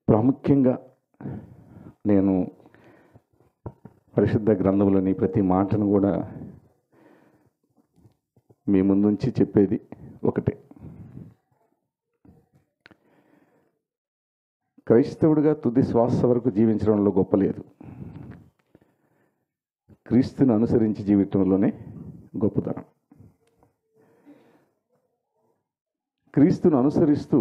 ప్రాముఖ్యంగా నేను పరిశుద్ధ గ్రంథంలోని ప్రతి మాటను కూడా మీ ముందుంచి చెప్పేది ఒకటే క్రైస్తవుడిగా తుది శ్వాస వరకు జీవించడంలో గొప్ప లేదు క్రీస్తుని అనుసరించి జీవితంలోనే గొప్పతనం క్రీస్తును అనుసరిస్తూ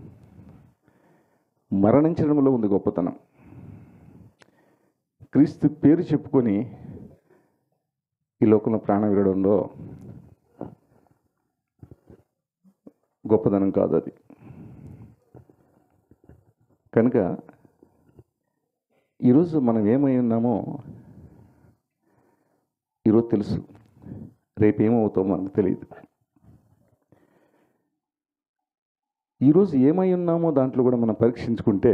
మరణించడంలో ఉంది గొప్పతనం క్రీస్తు పేరు చెప్పుకొని ఈ లోకంలో ప్రాణం విడడంలో గొప్పదనం కాదు అది కనుక ఈరోజు మనం ఏమై ఉన్నామో ఈరోజు తెలుసు రేపు ఏమవుతామో మనకు తెలియదు ఈరోజు ఏమై ఉన్నామో దాంట్లో కూడా మనం పరీక్షించుకుంటే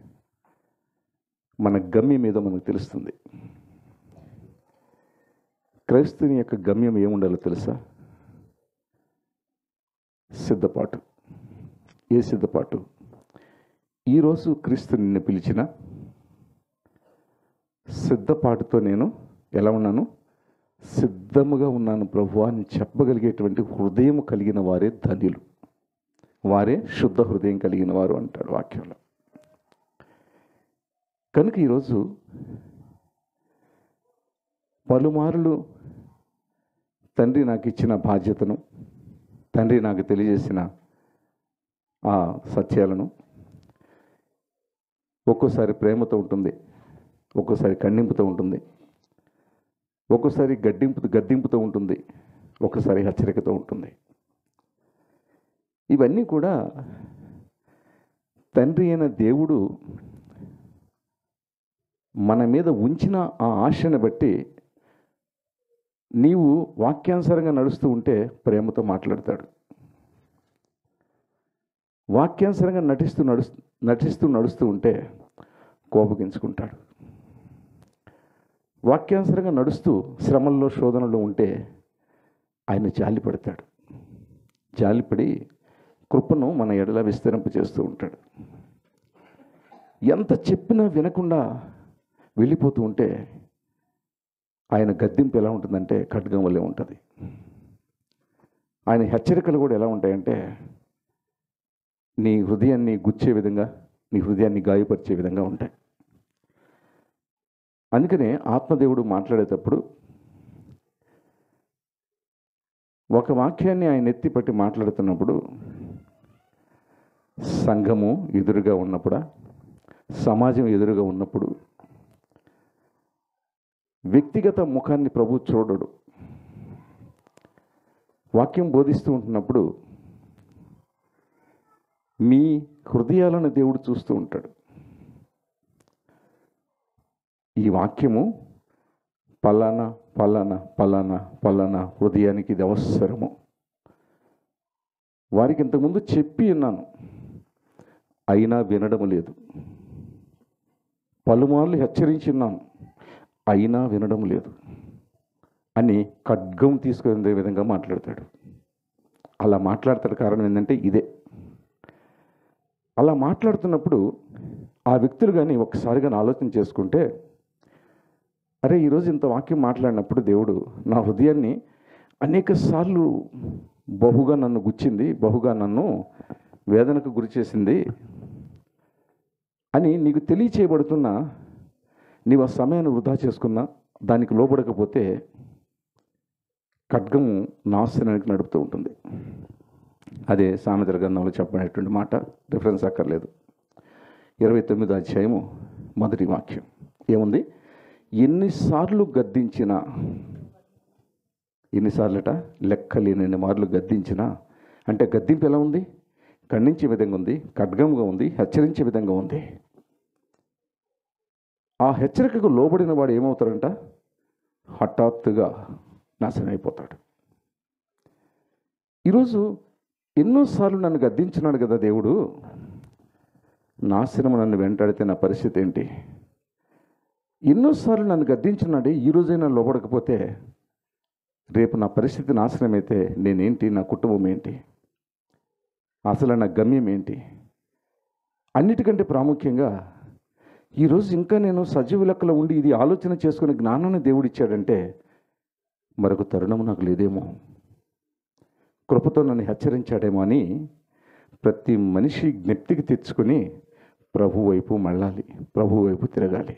మన గమ్యం ఏదో మనకు తెలుస్తుంది క్రైస్తుని యొక్క గమ్యం ఏముండాలో తెలుసా సిద్ధపాటు ఏ సిద్ధపాటు ఈరోజు క్రీస్తు నిన్ను పిలిచిన సిద్ధపాటుతో నేను ఎలా ఉన్నాను సిద్ధముగా ఉన్నాను ప్రభు అని చెప్పగలిగేటువంటి హృదయం కలిగిన వారే ధన్యులు వారే శుద్ధ హృదయం కలిగిన వారు అంటాడు వాక్యంలో కనుక ఈరోజు పలుమారులు తండ్రి నాకు ఇచ్చిన బాధ్యతను తండ్రి నాకు తెలియజేసిన ఆ సత్యాలను ఒక్కోసారి ప్రేమతో ఉంటుంది ఒక్కోసారి ఖండింపుతో ఉంటుంది ఒక్కోసారి గడ్డింపు గద్దింపుతో ఉంటుంది ఒక్కసారి హెచ్చరికతో ఉంటుంది ఇవన్నీ కూడా తండ్రి అయిన దేవుడు మన మీద ఉంచిన ఆ ఆశను బట్టి నీవు వాక్యానుసారంగా నడుస్తూ ఉంటే ప్రేమతో మాట్లాడతాడు వాక్యానుసారంగా నటిస్తూ నడుస్తూ నటిస్తూ నడుస్తూ ఉంటే కోపగించుకుంటాడు వాక్యానుసారంగా నడుస్తూ శ్రమల్లో శోధనలో ఉంటే ఆయన జాలిపడతాడు జాలిపడి కృపను మన ఎడల విస్తరింప చేస్తూ ఉంటాడు ఎంత చెప్పినా వినకుండా వెళ్ళిపోతూ ఉంటే ఆయన గద్దింపు ఎలా ఉంటుందంటే ఖడ్గం వల్లే ఉంటుంది ఆయన హెచ్చరికలు కూడా ఎలా ఉంటాయంటే నీ హృదయాన్ని గుచ్చే విధంగా నీ హృదయాన్ని గాయపరిచే విధంగా ఉంటాయి అందుకనే ఆత్మదేవుడు మాట్లాడేటప్పుడు ఒక వాక్యాన్ని ఆయన ఎత్తిపట్టి మాట్లాడుతున్నప్పుడు సంఘము ఎదురుగా ఉన్నప్పుడా సమాజం ఎదురుగా ఉన్నప్పుడు వ్యక్తిగత ముఖాన్ని ప్రభు చూడడు వాక్యం బోధిస్తూ ఉంటున్నప్పుడు మీ హృదయాలను దేవుడు చూస్తూ ఉంటాడు ఈ వాక్యము పలానా పలానా పలానా పలానా హృదయానికి ఇది అవసరము వారికి ఇంతకుముందు చెప్పి ఉన్నాను అయినా వినడం లేదు పలుమార్లు హెచ్చరించి ఉన్నాను అయినా వినడం లేదు అని ఖడ్గం తీసుకునే విధంగా మాట్లాడతాడు అలా మాట్లాడతాడు కారణం ఏంటంటే ఇదే అలా మాట్లాడుతున్నప్పుడు ఆ వ్యక్తులు కానీ ఒకసారి కానీ ఆలోచన చేసుకుంటే అరే ఈరోజు ఇంత వాక్యం మాట్లాడినప్పుడు దేవుడు నా హృదయాన్ని అనేక సార్లు బహుగా నన్ను గుచ్చింది బహుగా నన్ను వేదనకు గురి చేసింది అని నీకు తెలియచేయబడుతున్నా నీవు ఆ సమయాన్ని వృధా చేసుకున్నా దానికి లోబడకపోతే ఖడ్గము నాశనానికి నడుపుతూ ఉంటుంది అదే సామెతల గ్రంథంలో చెప్పబడేటువంటి మాట రిఫరెన్స్ అక్కర్లేదు ఇరవై తొమ్మిదో అధ్యాయము మొదటి వాక్యం ఏముంది ఎన్నిసార్లు గద్దించినా ఎన్నిసార్లట లెక్కలేనన్ని మార్లు గద్దించినా అంటే గద్దింపు ఎలా ఉంది ఖండించే విధంగా ఉంది ఖడ్గంగా ఉంది హెచ్చరించే విధంగా ఉంది ఆ హెచ్చరికకు లోబడిన వాడు ఏమవుతాడంట హఠాత్తుగా నాశనం అయిపోతాడు ఈరోజు ఎన్నోసార్లు నన్ను గద్దించినాడు కదా దేవుడు నాశనం నన్ను వెంటాడితే నా పరిస్థితి ఏంటి ఎన్నోసార్లు నన్ను గద్దించినాడే ఈ రోజైనా లోబడకపోతే రేపు నా పరిస్థితి నాశనం అయితే నేనేంటి నా కుటుంబం ఏంటి అసలు నా గమ్యం ఏంటి అన్నిటికంటే ప్రాముఖ్యంగా ఈరోజు ఇంకా నేను సజీవ లెక్కలో ఉండి ఇది ఆలోచన చేసుకునే జ్ఞానాన్ని దేవుడు ఇచ్చాడంటే మరొక తరుణం నాకు లేదేమో కృపతో నన్ను హెచ్చరించాడేమో అని ప్రతి మనిషి జ్ఞప్తికి తెచ్చుకొని ప్రభు వైపు మళ్ళాలి ప్రభు వైపు తిరగాలి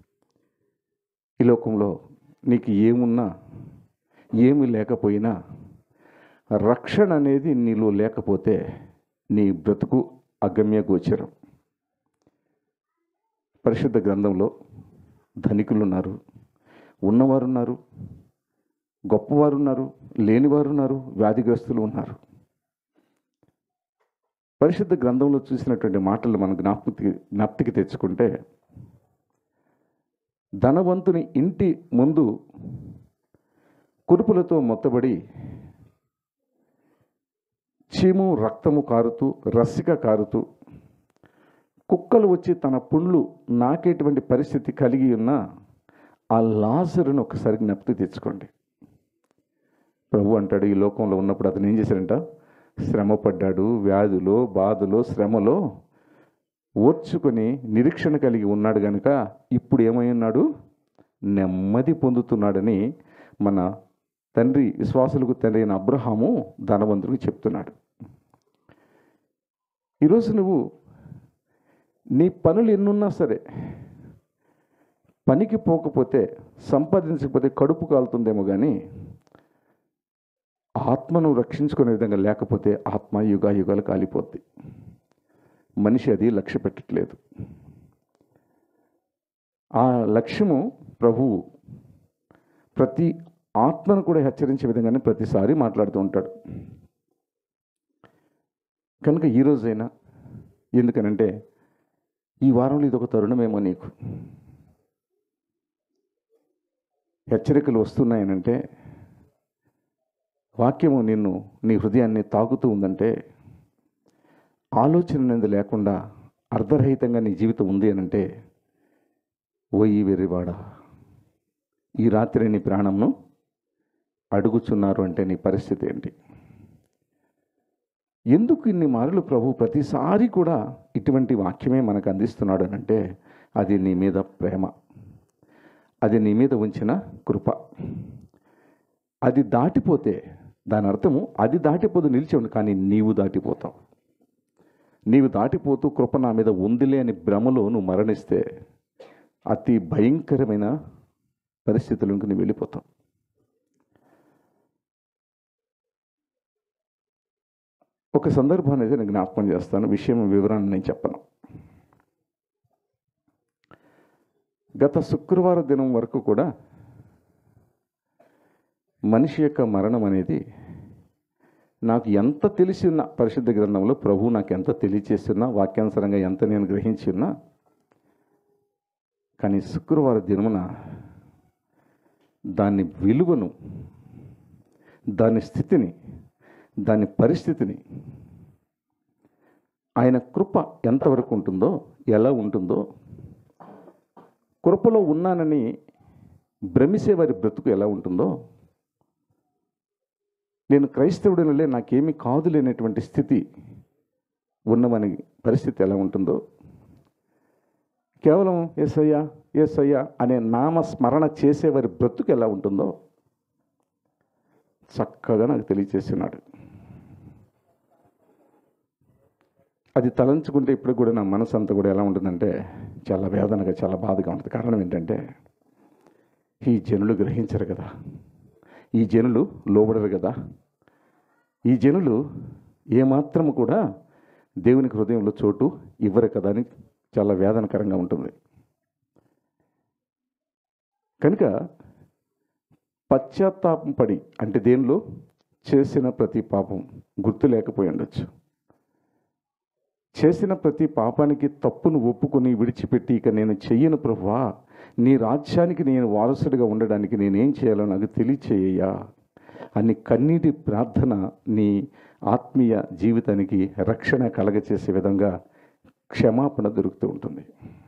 ఈ లోకంలో నీకు ఏమున్నా ఏమి లేకపోయినా రక్షణ అనేది నీలో లేకపోతే నీ బ్రతుకు అగమ్య గోచరం పరిశుద్ధ గ్రంథంలో ధనికులు ఉన్నారు ఉన్నవారు ఉన్నారు గొప్పవారు ఉన్నారు లేనివారు ఉన్నారు వ్యాధిగ్రస్తులు ఉన్నారు పరిశుద్ధ గ్రంథంలో చూసినటువంటి మాటలు మన జ్ఞాపకి జ్ఞాప్తికి తెచ్చుకుంటే ధనవంతుని ఇంటి ముందు కురుపులతో మొత్తబడి చీము రక్తము కారుతూ రసిక కారుతూ కుక్కలు వచ్చి తన పుండ్లు నాకేటువంటి పరిస్థితి కలిగి ఉన్న ఆ లాజరును ఒకసారి జ్ఞప్తి తెచ్చుకోండి ప్రభు అంటాడు ఈ లోకంలో ఉన్నప్పుడు అతను ఏం చేశాడంట శ్రమ పడ్డాడు వ్యాధులో బాధలో శ్రమలో ఓర్చుకొని నిరీక్షణ కలిగి ఉన్నాడు కనుక ఇప్పుడు ఏమై ఉన్నాడు నెమ్మది పొందుతున్నాడని మన తండ్రి విశ్వాసులకు తండ్రి అయిన అబ్రహాము ధనవంతుడికి చెప్తున్నాడు ఈరోజు నువ్వు నీ పనులు ఎన్నున్నా సరే పనికి పోకపోతే సంపాదించకపోతే కడుపు కాలుతుందేమో కానీ ఆత్మను రక్షించుకునే విధంగా లేకపోతే ఆత్మ యుగా యుగాలు కాలిపోద్ది మనిషి అది లక్ష్య పెట్టట్లేదు ఆ లక్ష్యము ప్రభువు ప్రతి ఆత్మను కూడా హెచ్చరించే విధంగానే ప్రతిసారి మాట్లాడుతూ ఉంటాడు కనుక ఈ రోజైనా ఎందుకనంటే ఈ వారంలో ఇది ఒక తరుణమేమో నీకు హెచ్చరికలు వస్తున్నాయనంటే వాక్యము నిన్ను నీ హృదయాన్ని తాకుతూ ఉందంటే ఆలోచన అనేది లేకుండా అర్ధరహితంగా నీ జీవితం ఉంది అనంటే ఓ ఈ వెర్రివాడ ఈ రాత్రి నీ ప్రాణంను అడుగుచున్నారు అంటే నీ పరిస్థితి ఏంటి ఎందుకు ఇన్ని మారులు ప్రభు ప్రతిసారి కూడా ఇటువంటి వాక్యమే మనకు అందిస్తున్నాడు అనంటే అది నీ మీద ప్రేమ అది నీ మీద ఉంచిన కృప అది దాటిపోతే దాని అర్థము అది దాటిపోదు నిలిచి ఉండు కానీ నీవు దాటిపోతావు నీవు దాటిపోతూ కృప నా మీద ఉందిలే అని భ్రమలో నువ్వు మరణిస్తే అతి భయంకరమైన పరిస్థితులకు నువ్వు వెళ్ళిపోతావు ఒక సందర్భాన్ని అయితే నేను జ్ఞాపకం చేస్తాను విషయం వివరాన్ని నేను చెప్పను గత శుక్రవారం దినం వరకు కూడా మనిషి యొక్క మరణం అనేది నాకు ఎంత తెలిసి ఉన్న పరిశుద్ధ గ్రంథంలో ప్రభు నాకు ఎంత తెలియచేస్తున్నా వాక్యానుసరంగా ఎంత నేను గ్రహించి ఉన్నా కానీ శుక్రవారం దినమున దాని విలువను దాని స్థితిని దాని పరిస్థితిని ఆయన కృప ఎంతవరకు ఉంటుందో ఎలా ఉంటుందో కృపలో ఉన్నానని భ్రమిసే వారి బ్రతుకు ఎలా ఉంటుందో నేను క్రైస్తవుడినలే నాకేమీ కాదు లేనటువంటి స్థితి ఉన్నవని పరిస్థితి ఎలా ఉంటుందో కేవలం ఏసయ్య ఏసయ్య అనే నామస్మరణ చేసేవారి బ్రతుకు ఎలా ఉంటుందో చక్కగా నాకు తెలియచేస్తున్నాడు అది తలంచుకుంటే ఇప్పుడు కూడా నా మనసు అంతా కూడా ఎలా ఉంటుందంటే చాలా వేదనగా చాలా బాధగా ఉంటుంది కారణం ఏంటంటే ఈ జనులు గ్రహించరు కదా ఈ జనులు లోబడరు కదా ఈ జనులు ఏమాత్రము కూడా దేవునికి హృదయంలో చోటు ఇవ్వరు కదా అని చాలా వేదనకరంగా ఉంటుంది కనుక పశ్చాత్తాపం పడి అంటే దేనిలో చేసిన ప్రతి పాపం గుర్తు లేకపోయి ఉండొచ్చు చేసిన ప్రతి పాపానికి తప్పును ఒప్పుకొని విడిచిపెట్టి ఇక నేను చెయ్యను ప్రభువా నీ రాజ్యానికి నేను వారసుడిగా ఉండడానికి నేనేం చేయాలో నాకు తెలియచేయ్యా అని కన్నీటి ప్రార్థన నీ ఆత్మీయ జీవితానికి రక్షణ కలగచేసే విధంగా క్షమాపణ దొరుకుతూ ఉంటుంది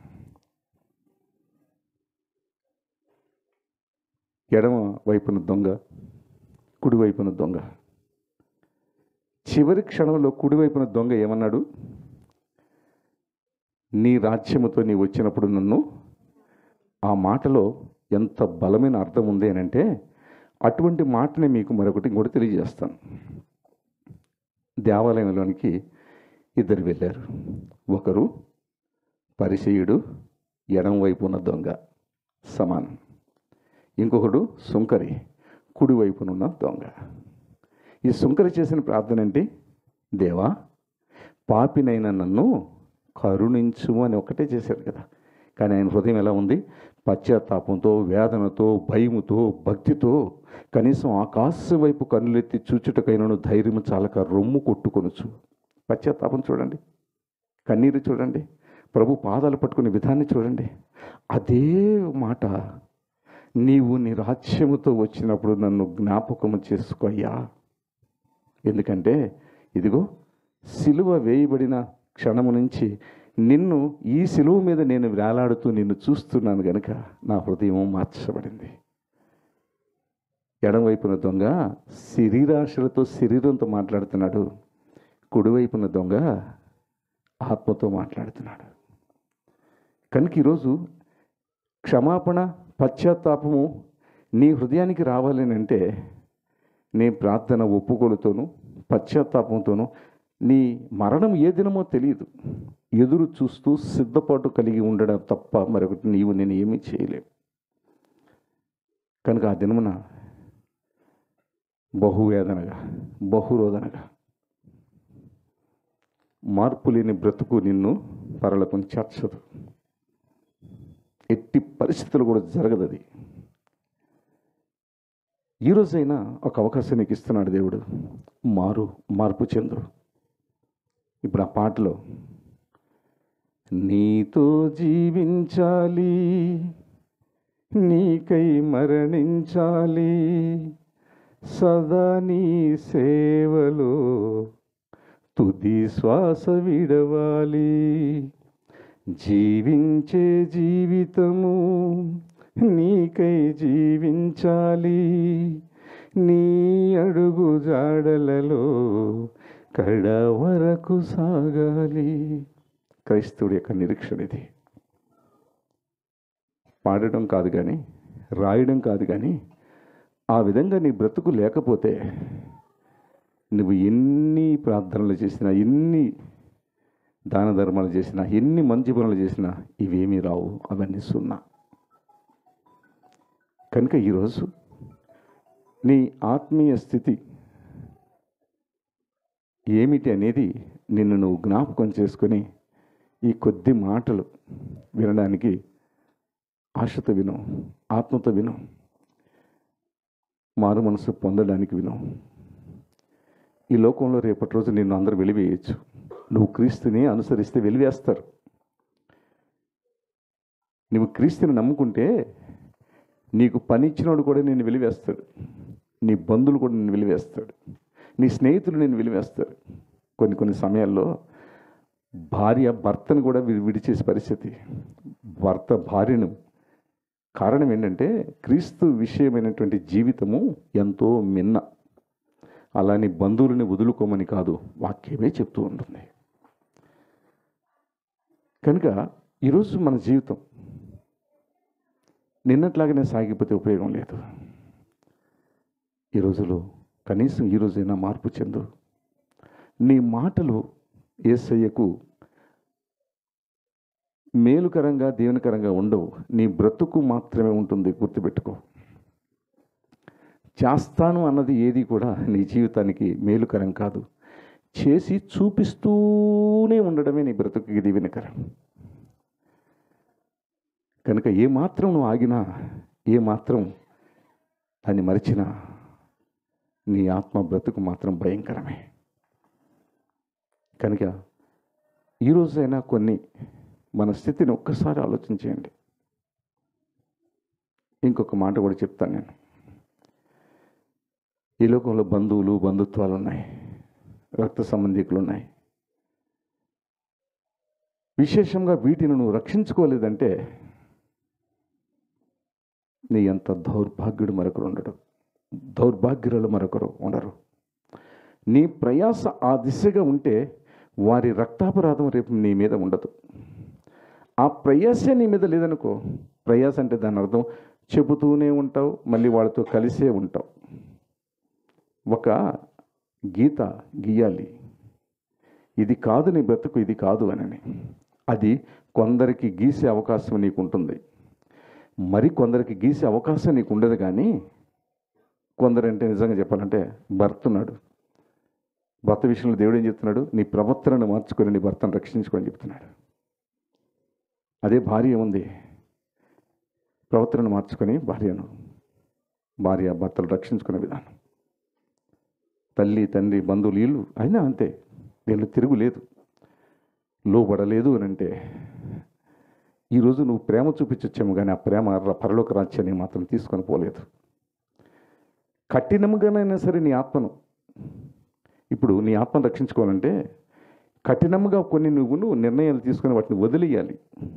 ఎడమ వైపున దొంగ కుడివైపున దొంగ చివరి క్షణంలో కుడివైపున దొంగ ఏమన్నాడు నీ రాజ్యముతో నీ వచ్చినప్పుడు నన్ను ఆ మాటలో ఎంత బలమైన అర్థం ఉంది అని అంటే అటువంటి మాటని మీకు మరొకటి కూడా తెలియజేస్తాను దేవాలయంలోనికి ఇద్దరు వెళ్ళారు ఒకరు పరిచయుడు ఎడం వైపు ఉన్న దొంగ సమానం ఇంకొకడు సుంకరి కుడి వైపునున్న దొంగ ఈ సుంకరి చేసిన ప్రార్థన ఏంటి దేవా పాపినైన నన్ను కరుణించు అని ఒకటే చేశారు కదా కానీ ఆయన హృదయం ఎలా ఉంది పశ్చాత్తాపంతో వేదనతో భయముతో భక్తితో కనీసం ఆకాశం వైపు కన్నులెత్తి చూచుటకైనను ధైర్యం చాలక రొమ్ము కొట్టుకొనొచ్చు పశ్చాత్తాపం చూడండి కన్నీరు చూడండి ప్రభు పాదాలు పట్టుకునే విధాన్ని చూడండి అదే మాట నీవు నీ రాజ్యముతో వచ్చినప్పుడు నన్ను జ్ఞాపకము చేసుకోయ్యా ఎందుకంటే ఇదిగో సిలువ వేయబడిన క్షణము నుంచి నిన్ను ఈ సిలువ మీద నేను వేలాడుతూ నిన్ను చూస్తున్నాను గనుక నా హృదయం మార్చబడింది ఎడమవైపున దొంగ శరీరాశలతో శరీరంతో మాట్లాడుతున్నాడు కుడివైపున దొంగ ఆత్మతో మాట్లాడుతున్నాడు కనుక ఈరోజు క్షమాపణ పశ్చాత్తాపము నీ హృదయానికి రావాలని అంటే నీ ప్రార్థన ఒప్పుకోలుతోనూ పశ్చాత్తాపంతోనూ నీ మరణం ఏ దినమో తెలియదు ఎదురు చూస్తూ సిద్ధపాటు కలిగి ఉండడం తప్ప మరొకటి నీవు నేను ఏమీ చేయలేవు కనుక ఆ దినమున బహువేదనగా బహురోదనగా మార్పు లేని బ్రతుకు నిన్ను పరలకు చేర్చదు ఎట్టి పరిస్థితులు కూడా జరగదు అది ఈరోజైనా ఒక అవకాశం నీకు ఇస్తున్నాడు దేవుడు మారు మార్పు చెందు ఇప్పుడు ఆ పాటలో నీతో జీవించాలి నీకై మరణించాలి సదా నీ సేవలో తుది శ్వాస విడవాలి జీవించే జీవితము నీకై జీవించాలి నీ అడుగు జాడలలో కడ వరకు సాగాలి క్రైస్తవుడి యొక్క నిరీక్షణ ఇది పాడడం కాదు కానీ రాయడం కాదు కానీ ఆ విధంగా నీ బ్రతుకు లేకపోతే నువ్వు ఎన్ని ప్రార్థనలు చేసినా ఎన్ని దాన ధర్మాలు చేసినా ఎన్ని మంచి పనులు చేసినా ఇవేమీ రావు అవన్నీ సున్నా కనుక ఈరోజు నీ ఆత్మీయ స్థితి ఏమిటి అనేది నిన్ను నువ్వు జ్ఞాపకం చేసుకొని ఈ కొద్ది మాటలు వినడానికి ఆశతో విను ఆత్మతో విను మారు మనసు పొందడానికి విను ఈ లోకంలో రేపటి రోజు నిన్ను అందరూ వెలివేయచ్చు నువ్వు క్రీస్తుని అనుసరిస్తే వెలివేస్తారు నువ్వు క్రీస్తుని నమ్ముకుంటే నీకు పని ఇచ్చినోడు కూడా నేను వెలివేస్తాడు నీ బంధువులు కూడా నేను వెలివేస్తాడు నీ స్నేహితులు నేను వెలివేస్తాడు కొన్ని కొన్ని సమయాల్లో భార్య భర్తను కూడా వి- విడిచేసే పరిస్థితి భర్త భార్యను కారణం ఏంటంటే క్రీస్తు విషయమైనటువంటి జీవితము ఎంతో మిన్న అలాని బంధువులని వదులుకోమని కాదు వాక్యమే చెప్తూ ఉంటుంది కనుక ఈరోజు మన జీవితం నిన్నట్లాగానే సాగిపోతే ఉపయోగం లేదు ఈ రోజులో కనీసం ఈ రోజైనా మార్పు చెందు నీ మాటలు ఏసయ్యకు మేలుకరంగా దేవునికరంగా ఉండవు నీ బ్రతుకు మాత్రమే ఉంటుంది గుర్తుపెట్టుకో చేస్తాను అన్నది ఏది కూడా నీ జీవితానికి మేలుకరం కాదు చేసి చూపిస్తూనే ఉండడమే నీ బ్రతుకుకి దీవెనకరం కనుక ఏ మాత్రం నువ్వు ఆగినా ఏ మాత్రం దాన్ని మరిచినా నీ ఆత్మ బ్రతుకు మాత్రం భయంకరమే కనుక ఈరోజైనా కొన్ని మన స్థితిని ఒక్కసారి ఆలోచించేయండి ఇంకొక మాట కూడా చెప్తాను నేను ఈ లోకంలో బంధువులు బంధుత్వాలు ఉన్నాయి రక్త సంబంధికులు ఉన్నాయి విశేషంగా వీటిని నువ్వు రక్షించుకోలేదంటే నీ ఎంత దౌర్భాగ్యుడు మరొకరు ఉండడు దౌర్భాగ్యురాలు మరొకరు ఉండరు నీ ప్రయాస ఆ దిశగా ఉంటే వారి రక్తాపరాధం రేపు నీ మీద ఉండదు ఆ ప్రయాసే నీ మీద లేదనుకో ప్రయాస అంటే దాని అర్థం చెబుతూనే ఉంటావు మళ్ళీ వాళ్ళతో కలిసే ఉంటావు ఒక గీత గీయాలి ఇది కాదు నీ బ్రతుకు ఇది కాదు అనని అది కొందరికి గీసే అవకాశం నీకు ఉంటుంది మరి కొందరికి గీసే అవకాశం నీకు ఉండదు కానీ కొందరంటే నిజంగా చెప్పాలంటే భర్త ఉన్నాడు భర్త విషయంలో దేవుడు ఏం చెప్తున్నాడు నీ ప్రవర్తనను మార్చుకొని నీ భర్తను రక్షించుకొని చెప్తున్నాడు అదే భార్య ఉంది ప్రవర్తనను మార్చుకొని భార్యను భార్య భర్తలు రక్షించుకునే విధానం తల్లి తండ్రి బంధువులు వీళ్ళు అయినా అంతే వీళ్ళు తిరుగులేదు లోబడలేదు అని అంటే ఈరోజు నువ్వు ప్రేమ చూపించొచ్చేమో కానీ ఆ ప్రేమ ర- పరలోక రాజ్యాన్ని మాత్రం తీసుకొని పోలేదు కఠినంగానైనా సరే నీ ఆత్మను ఇప్పుడు నీ ఆత్మను రక్షించుకోవాలంటే కఠినంగా కొన్ని నువ్వు నువ్వు నిర్ణయాలు తీసుకొని వాటిని వదిలేయాలి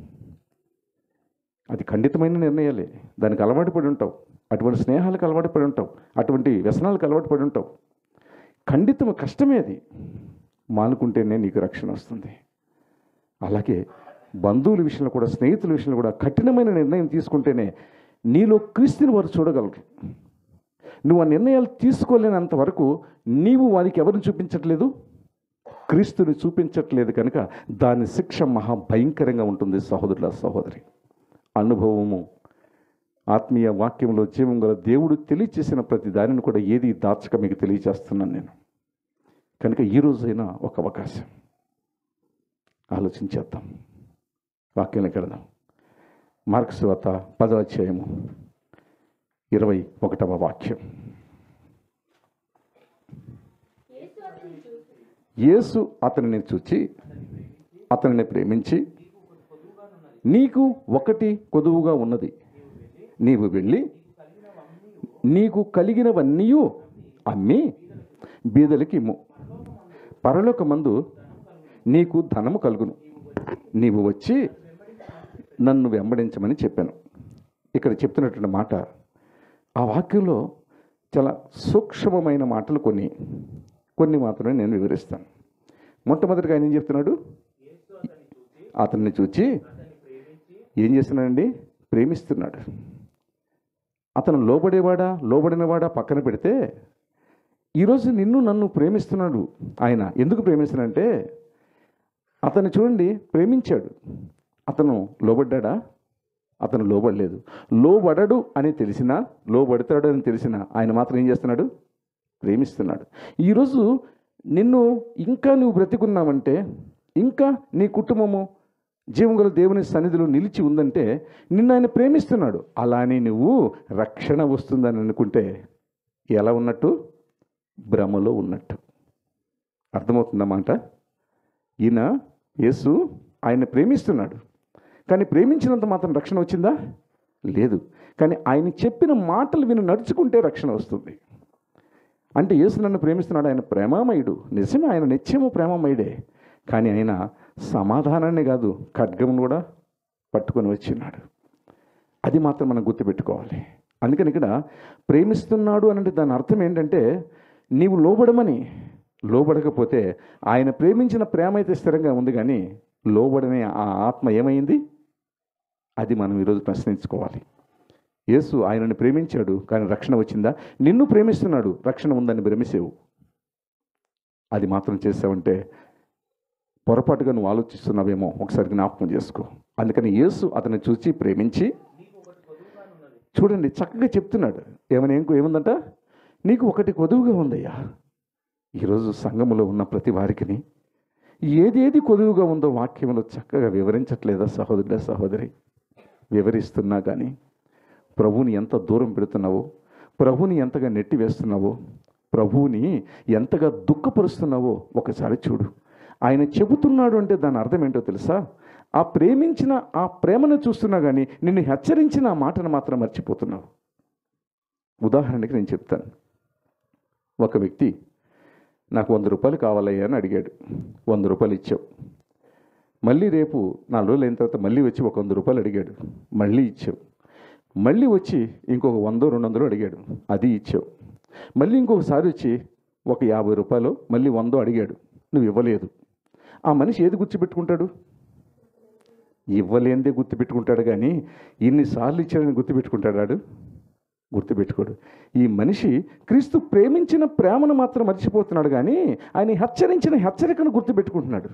అది ఖండితమైన నిర్ణయాలే దానికి అలవాటు పడి ఉంటావు అటువంటి స్నేహాలకు అలవాటు పడి ఉంటావు అటువంటి వ్యసనాలకు అలవాటు పడి ఉంటావు ఖండితం కష్టమే అది మానుకుంటేనే నీకు రక్షణ వస్తుంది అలాగే బంధువుల విషయంలో కూడా స్నేహితుల విషయంలో కూడా కఠినమైన నిర్ణయం తీసుకుంటేనే నీలో క్రీస్తుని వారు చూడగలరు నువ్వు ఆ నిర్ణయాలు తీసుకోలేనంత వరకు నీవు వారికి ఎవరిని చూపించట్లేదు క్రీస్తుని చూపించట్లేదు కనుక దాని శిక్ష మహా భయంకరంగా ఉంటుంది సహోదరుల సహోదరి అనుభవము ఆత్మీయ వాక్యంలో జీవం గల దేవుడు తెలియచేసిన ప్రతి దానిని కూడా ఏది దాచక మీకు తెలియజేస్తున్నాను నేను కనుక ఈ రోజైనా ఒక అవకాశం ఆలోచించేద్దాం వాక్యంలోకి వెళదాం మార్క్స్ వత పదవ అధ్యాయము ఇరవై ఒకటవ వాక్యం యేసు అతనిని చూచి అతనిని ప్రేమించి నీకు ఒకటి కొదువుగా ఉన్నది నీవు వెళ్ళి నీకు కలిగినవన్నీ అమ్మి బీదలకి ఇమ్ము పరలోకమందు నీకు ధనము కలుగును నీవు వచ్చి నన్ను వెంబడించమని చెప్పాను ఇక్కడ చెప్తున్నటువంటి మాట ఆ వాక్యంలో చాలా సూక్ష్మమైన మాటలు కొన్ని కొన్ని మాత్రమే నేను వివరిస్తాను మొట్టమొదటిగా ఆయన ఏం చెప్తున్నాడు అతన్ని చూచి ఏం చేస్తున్నాడండి ప్రేమిస్తున్నాడు అతను లోబడేవాడా లోబడినవాడా పక్కన పెడితే ఈరోజు నిన్ను నన్ను ప్రేమిస్తున్నాడు ఆయన ఎందుకు ప్రేమిస్తున్నాడంటే అతను చూడండి ప్రేమించాడు అతను లోబడ్డా అతను లోబడలేదు లోబడడు అని తెలిసినా లోబడతాడు అని తెలిసినా ఆయన మాత్రం ఏం చేస్తున్నాడు ప్రేమిస్తున్నాడు ఈరోజు నిన్ను ఇంకా నువ్వు బ్రతికున్నావంటే ఇంకా నీ కుటుంబము జీవం గల దేవుని సన్నిధిలో నిలిచి ఉందంటే నిన్ను ఆయన ప్రేమిస్తున్నాడు అలానే నువ్వు రక్షణ వస్తుందని అనుకుంటే ఎలా ఉన్నట్టు భ్రమలో ఉన్నట్టు అర్థమవుతుందన్నమాట ఈయన యేసు ఆయన ప్రేమిస్తున్నాడు కానీ ప్రేమించినంత మాత్రం రక్షణ వచ్చిందా లేదు కానీ ఆయన చెప్పిన మాటలు విని నడుచుకుంటే రక్షణ వస్తుంది అంటే యేసు నన్ను ప్రేమిస్తున్నాడు ఆయన ప్రేమామయుడు నిజమే ఆయన నిత్యము ప్రేమామయుడే కానీ ఆయన సమాధానాన్ని కాదు ఖడ్గమును కూడా పట్టుకొని వచ్చిన్నాడు అది మాత్రం మనం గుర్తుపెట్టుకోవాలి అందుకని ఇక్కడ ప్రేమిస్తున్నాడు అనంటే దాని అర్థం ఏంటంటే నీవు లోబడమని లోబడకపోతే ఆయన ప్రేమించిన ప్రేమ అయితే స్థిరంగా ఉంది కానీ లోబడనే ఆ ఆత్మ ఏమైంది అది మనం ఈరోజు ప్రశ్నించుకోవాలి యేసు ఆయనను ప్రేమించాడు కానీ రక్షణ వచ్చిందా నిన్ను ప్రేమిస్తున్నాడు రక్షణ ఉందని భ్రమిసేవు అది మాత్రం చేసావంటే పొరపాటుగా నువ్వు ఆలోచిస్తున్నావేమో ఒకసారి జ్ఞాపకం చేసుకో అందుకని యేసు అతన్ని చూసి ప్రేమించి చూడండి చక్కగా చెప్తున్నాడు ఏమని ఏం ఏముందంట నీకు ఒకటి కొదువుగా ఉందయ్యా ఈరోజు సంఘములో ఉన్న ప్రతి వారికిని ఏదేది కొదువుగా ఉందో వాక్యంలో చక్కగా వివరించట్లేదా సహోదరుడా సహోదరి వివరిస్తున్నా కానీ ప్రభువుని ఎంత దూరం పెడుతున్నావో ప్రభువుని ఎంతగా నెట్టి వేస్తున్నావో ప్రభువుని ఎంతగా దుఃఖపరుస్తున్నావో ఒకసారి చూడు ఆయన చెబుతున్నాడు అంటే దాని అర్థం ఏంటో తెలుసా ఆ ప్రేమించిన ఆ ప్రేమను చూస్తున్నా కానీ నిన్ను హెచ్చరించిన ఆ మాటను మాత్రం మర్చిపోతున్నావు ఉదాహరణకి నేను చెప్తాను ఒక వ్యక్తి నాకు వంద రూపాయలు కావాలయ్యా అని అడిగాడు వంద రూపాయలు ఇచ్చావు మళ్ళీ రేపు నాలుగు రోజులు అయిన తర్వాత మళ్ళీ వచ్చి ఒక వంద రూపాయలు అడిగాడు మళ్ళీ ఇచ్చావు మళ్ళీ వచ్చి ఇంకొక వందో రెండు వందలు అడిగాడు అది ఇచ్చావు మళ్ళీ ఇంకొకసారి వచ్చి ఒక యాభై రూపాయలు మళ్ళీ వందో అడిగాడు నువ్వు ఇవ్వలేదు ఆ మనిషి ఏది గుర్తుపెట్టుకుంటాడు ఇవ్వలేనిదే గుర్తుపెట్టుకుంటాడు కానీ ఇన్నిసార్లు ఇచ్చాడని గుర్తుపెట్టుకుంటాడు గుర్తుపెట్టుకోడు ఈ మనిషి క్రీస్తు ప్రేమించిన ప్రేమను మాత్రం మర్చిపోతున్నాడు కానీ ఆయన హెచ్చరించిన హెచ్చరికను గుర్తుపెట్టుకుంటున్నాడు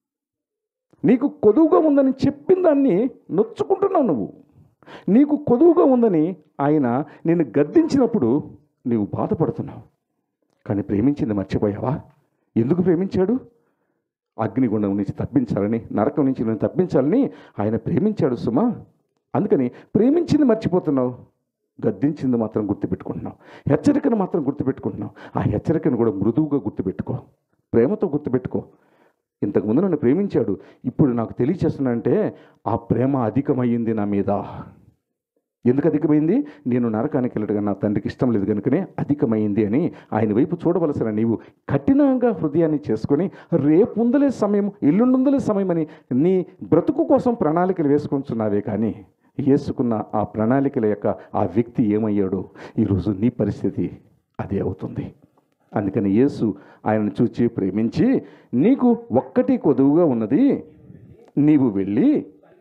నీకు కొదువుగా ఉందని చెప్పిన దాన్ని నొచ్చుకుంటున్నావు నువ్వు నీకు కొదువుగా ఉందని ఆయన నిన్ను గద్దించినప్పుడు నీవు బాధపడుతున్నావు కానీ ప్రేమించింది మర్చిపోయావా ఎందుకు ప్రేమించాడు అగ్నిగుండం నుంచి తప్పించాలని నరకం నుంచి నేను తప్పించాలని ఆయన ప్రేమించాడు సుమా అందుకని ప్రేమించింది మర్చిపోతున్నావు గద్దించింది మాత్రం గుర్తుపెట్టుకుంటున్నావు హెచ్చరికను మాత్రం గుర్తుపెట్టుకుంటున్నావు ఆ హెచ్చరికను కూడా మృదువుగా గుర్తుపెట్టుకో ప్రేమతో గుర్తుపెట్టుకో ఇంతకుముందు నన్ను ప్రేమించాడు ఇప్పుడు నాకు తెలియచేస్తున్నానంటే ఆ ప్రేమ అధికమయ్యింది నా మీద ఎందుకు అధికమైంది నేను నరకానికి వెళ్ళటం నా తండ్రికి ఇష్టం లేదు కనుకనే అధికమైంది అని ఆయన వైపు చూడవలసిన నీవు కఠినంగా హృదయాన్ని చేసుకొని రేపు ఉందలే సమయం ఎల్లుండుందలే సమయం అని నీ బ్రతుకు కోసం ప్రణాళికలు వేసుకుంటున్నావే కానీ వేసుకున్న ఆ ప్రణాళికల యొక్క ఆ వ్యక్తి ఏమయ్యాడో ఈరోజు నీ పరిస్థితి అదే అవుతుంది అందుకని యేసు ఆయనను చూచి ప్రేమించి నీకు ఒక్కటి కొదువుగా ఉన్నది నీవు వెళ్ళి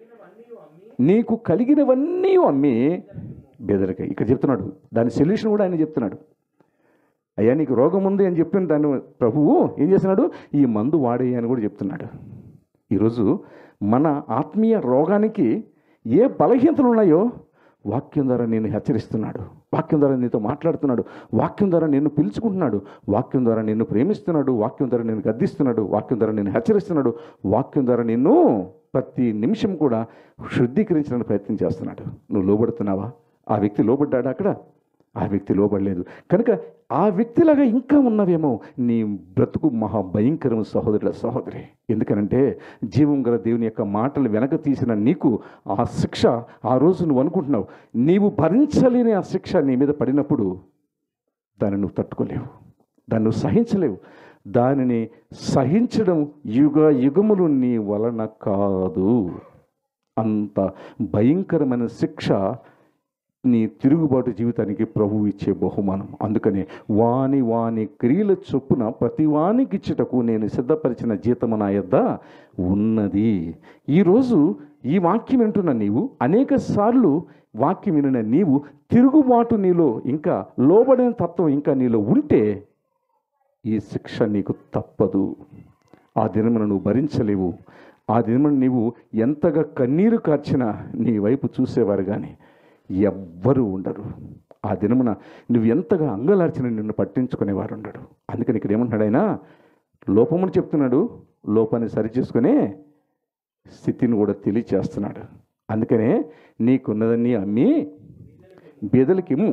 నీకు కలిగినవన్నీ అమ్మి బెదరిక ఇక్కడ చెప్తున్నాడు దాని సొల్యూషన్ కూడా ఆయన చెప్తున్నాడు అయ్యా నీకు రోగం ఉంది అని చెప్పిన దాన్ని ప్రభువు ఏం చేస్తున్నాడు ఈ మందు వాడే అని కూడా చెప్తున్నాడు ఈరోజు మన ఆత్మీయ రోగానికి ఏ బలహీనతలు ఉన్నాయో వాక్యం ద్వారా నేను హెచ్చరిస్తున్నాడు వాక్యం ద్వారా నీతో మాట్లాడుతున్నాడు వాక్యం ద్వారా నిన్ను పిలుచుకుంటున్నాడు వాక్యం ద్వారా నిన్ను ప్రేమిస్తున్నాడు వాక్యం ద్వారా నేను గద్దిస్తున్నాడు వాక్యం ద్వారా నేను హెచ్చరిస్తున్నాడు వాక్యం ద్వారా నిన్ను ప్రతి నిమిషం కూడా శుద్ధీకరించడానికి ప్రయత్నం చేస్తున్నాడు నువ్వు లోబడుతున్నావా ఆ వ్యక్తి లోబడ్డాడా అక్కడ ఆ వ్యక్తి లోబడలేదు కనుక ఆ వ్యక్తిలాగా ఇంకా ఉన్నవేమో నీ బ్రతుకు మహా భయంకరం సహోదరుల సహోదరి ఎందుకనంటే జీవం గల దేవుని యొక్క మాటలు వెనక తీసిన నీకు ఆ శిక్ష ఆ రోజు నువ్వు అనుకుంటున్నావు నీవు భరించలేని ఆ శిక్ష నీ మీద పడినప్పుడు దాన్ని నువ్వు తట్టుకోలేవు దాన్ని నువ్వు సహించలేవు దానిని సహించడం యుగ యుగములు నీ వలన కాదు అంత భయంకరమైన శిక్ష నీ తిరుగుబాటు జీవితానికి ప్రభువు ఇచ్చే బహుమానం అందుకనే వాని వాని క్రియల చొప్పున ప్రతి వానికి ఇచ్చుటకు నేను సిద్ధపరిచిన జీతము నా యొద్ద ఉన్నది ఈరోజు ఈ వాక్యం వింటున్న నీవు అనేక సార్లు వాక్యం వినిన నీవు తిరుగుబాటు నీలో ఇంకా లోబడిన తత్వం ఇంకా నీలో ఉంటే ఈ శిక్ష నీకు తప్పదు ఆ దినమున నువ్వు భరించలేవు ఆ దినమున నీవు ఎంతగా కన్నీరు కార్చినా నీ వైపు చూసేవారు కానీ ఎవ్వరూ ఉండరు ఆ దినమున నువ్వు ఎంతగా అంగలార్చిన నిన్ను పట్టించుకునేవారు ఉండడు అందుకని ఇక్కడ ఏమంటున్నాడు ఆయన లోపమును చెప్తున్నాడు లోపాన్ని సరిచేసుకునే స్థితిని కూడా తెలియచేస్తున్నాడు అందుకనే నీకున్నదన్నీ అమ్మి బీదలకిమ్ము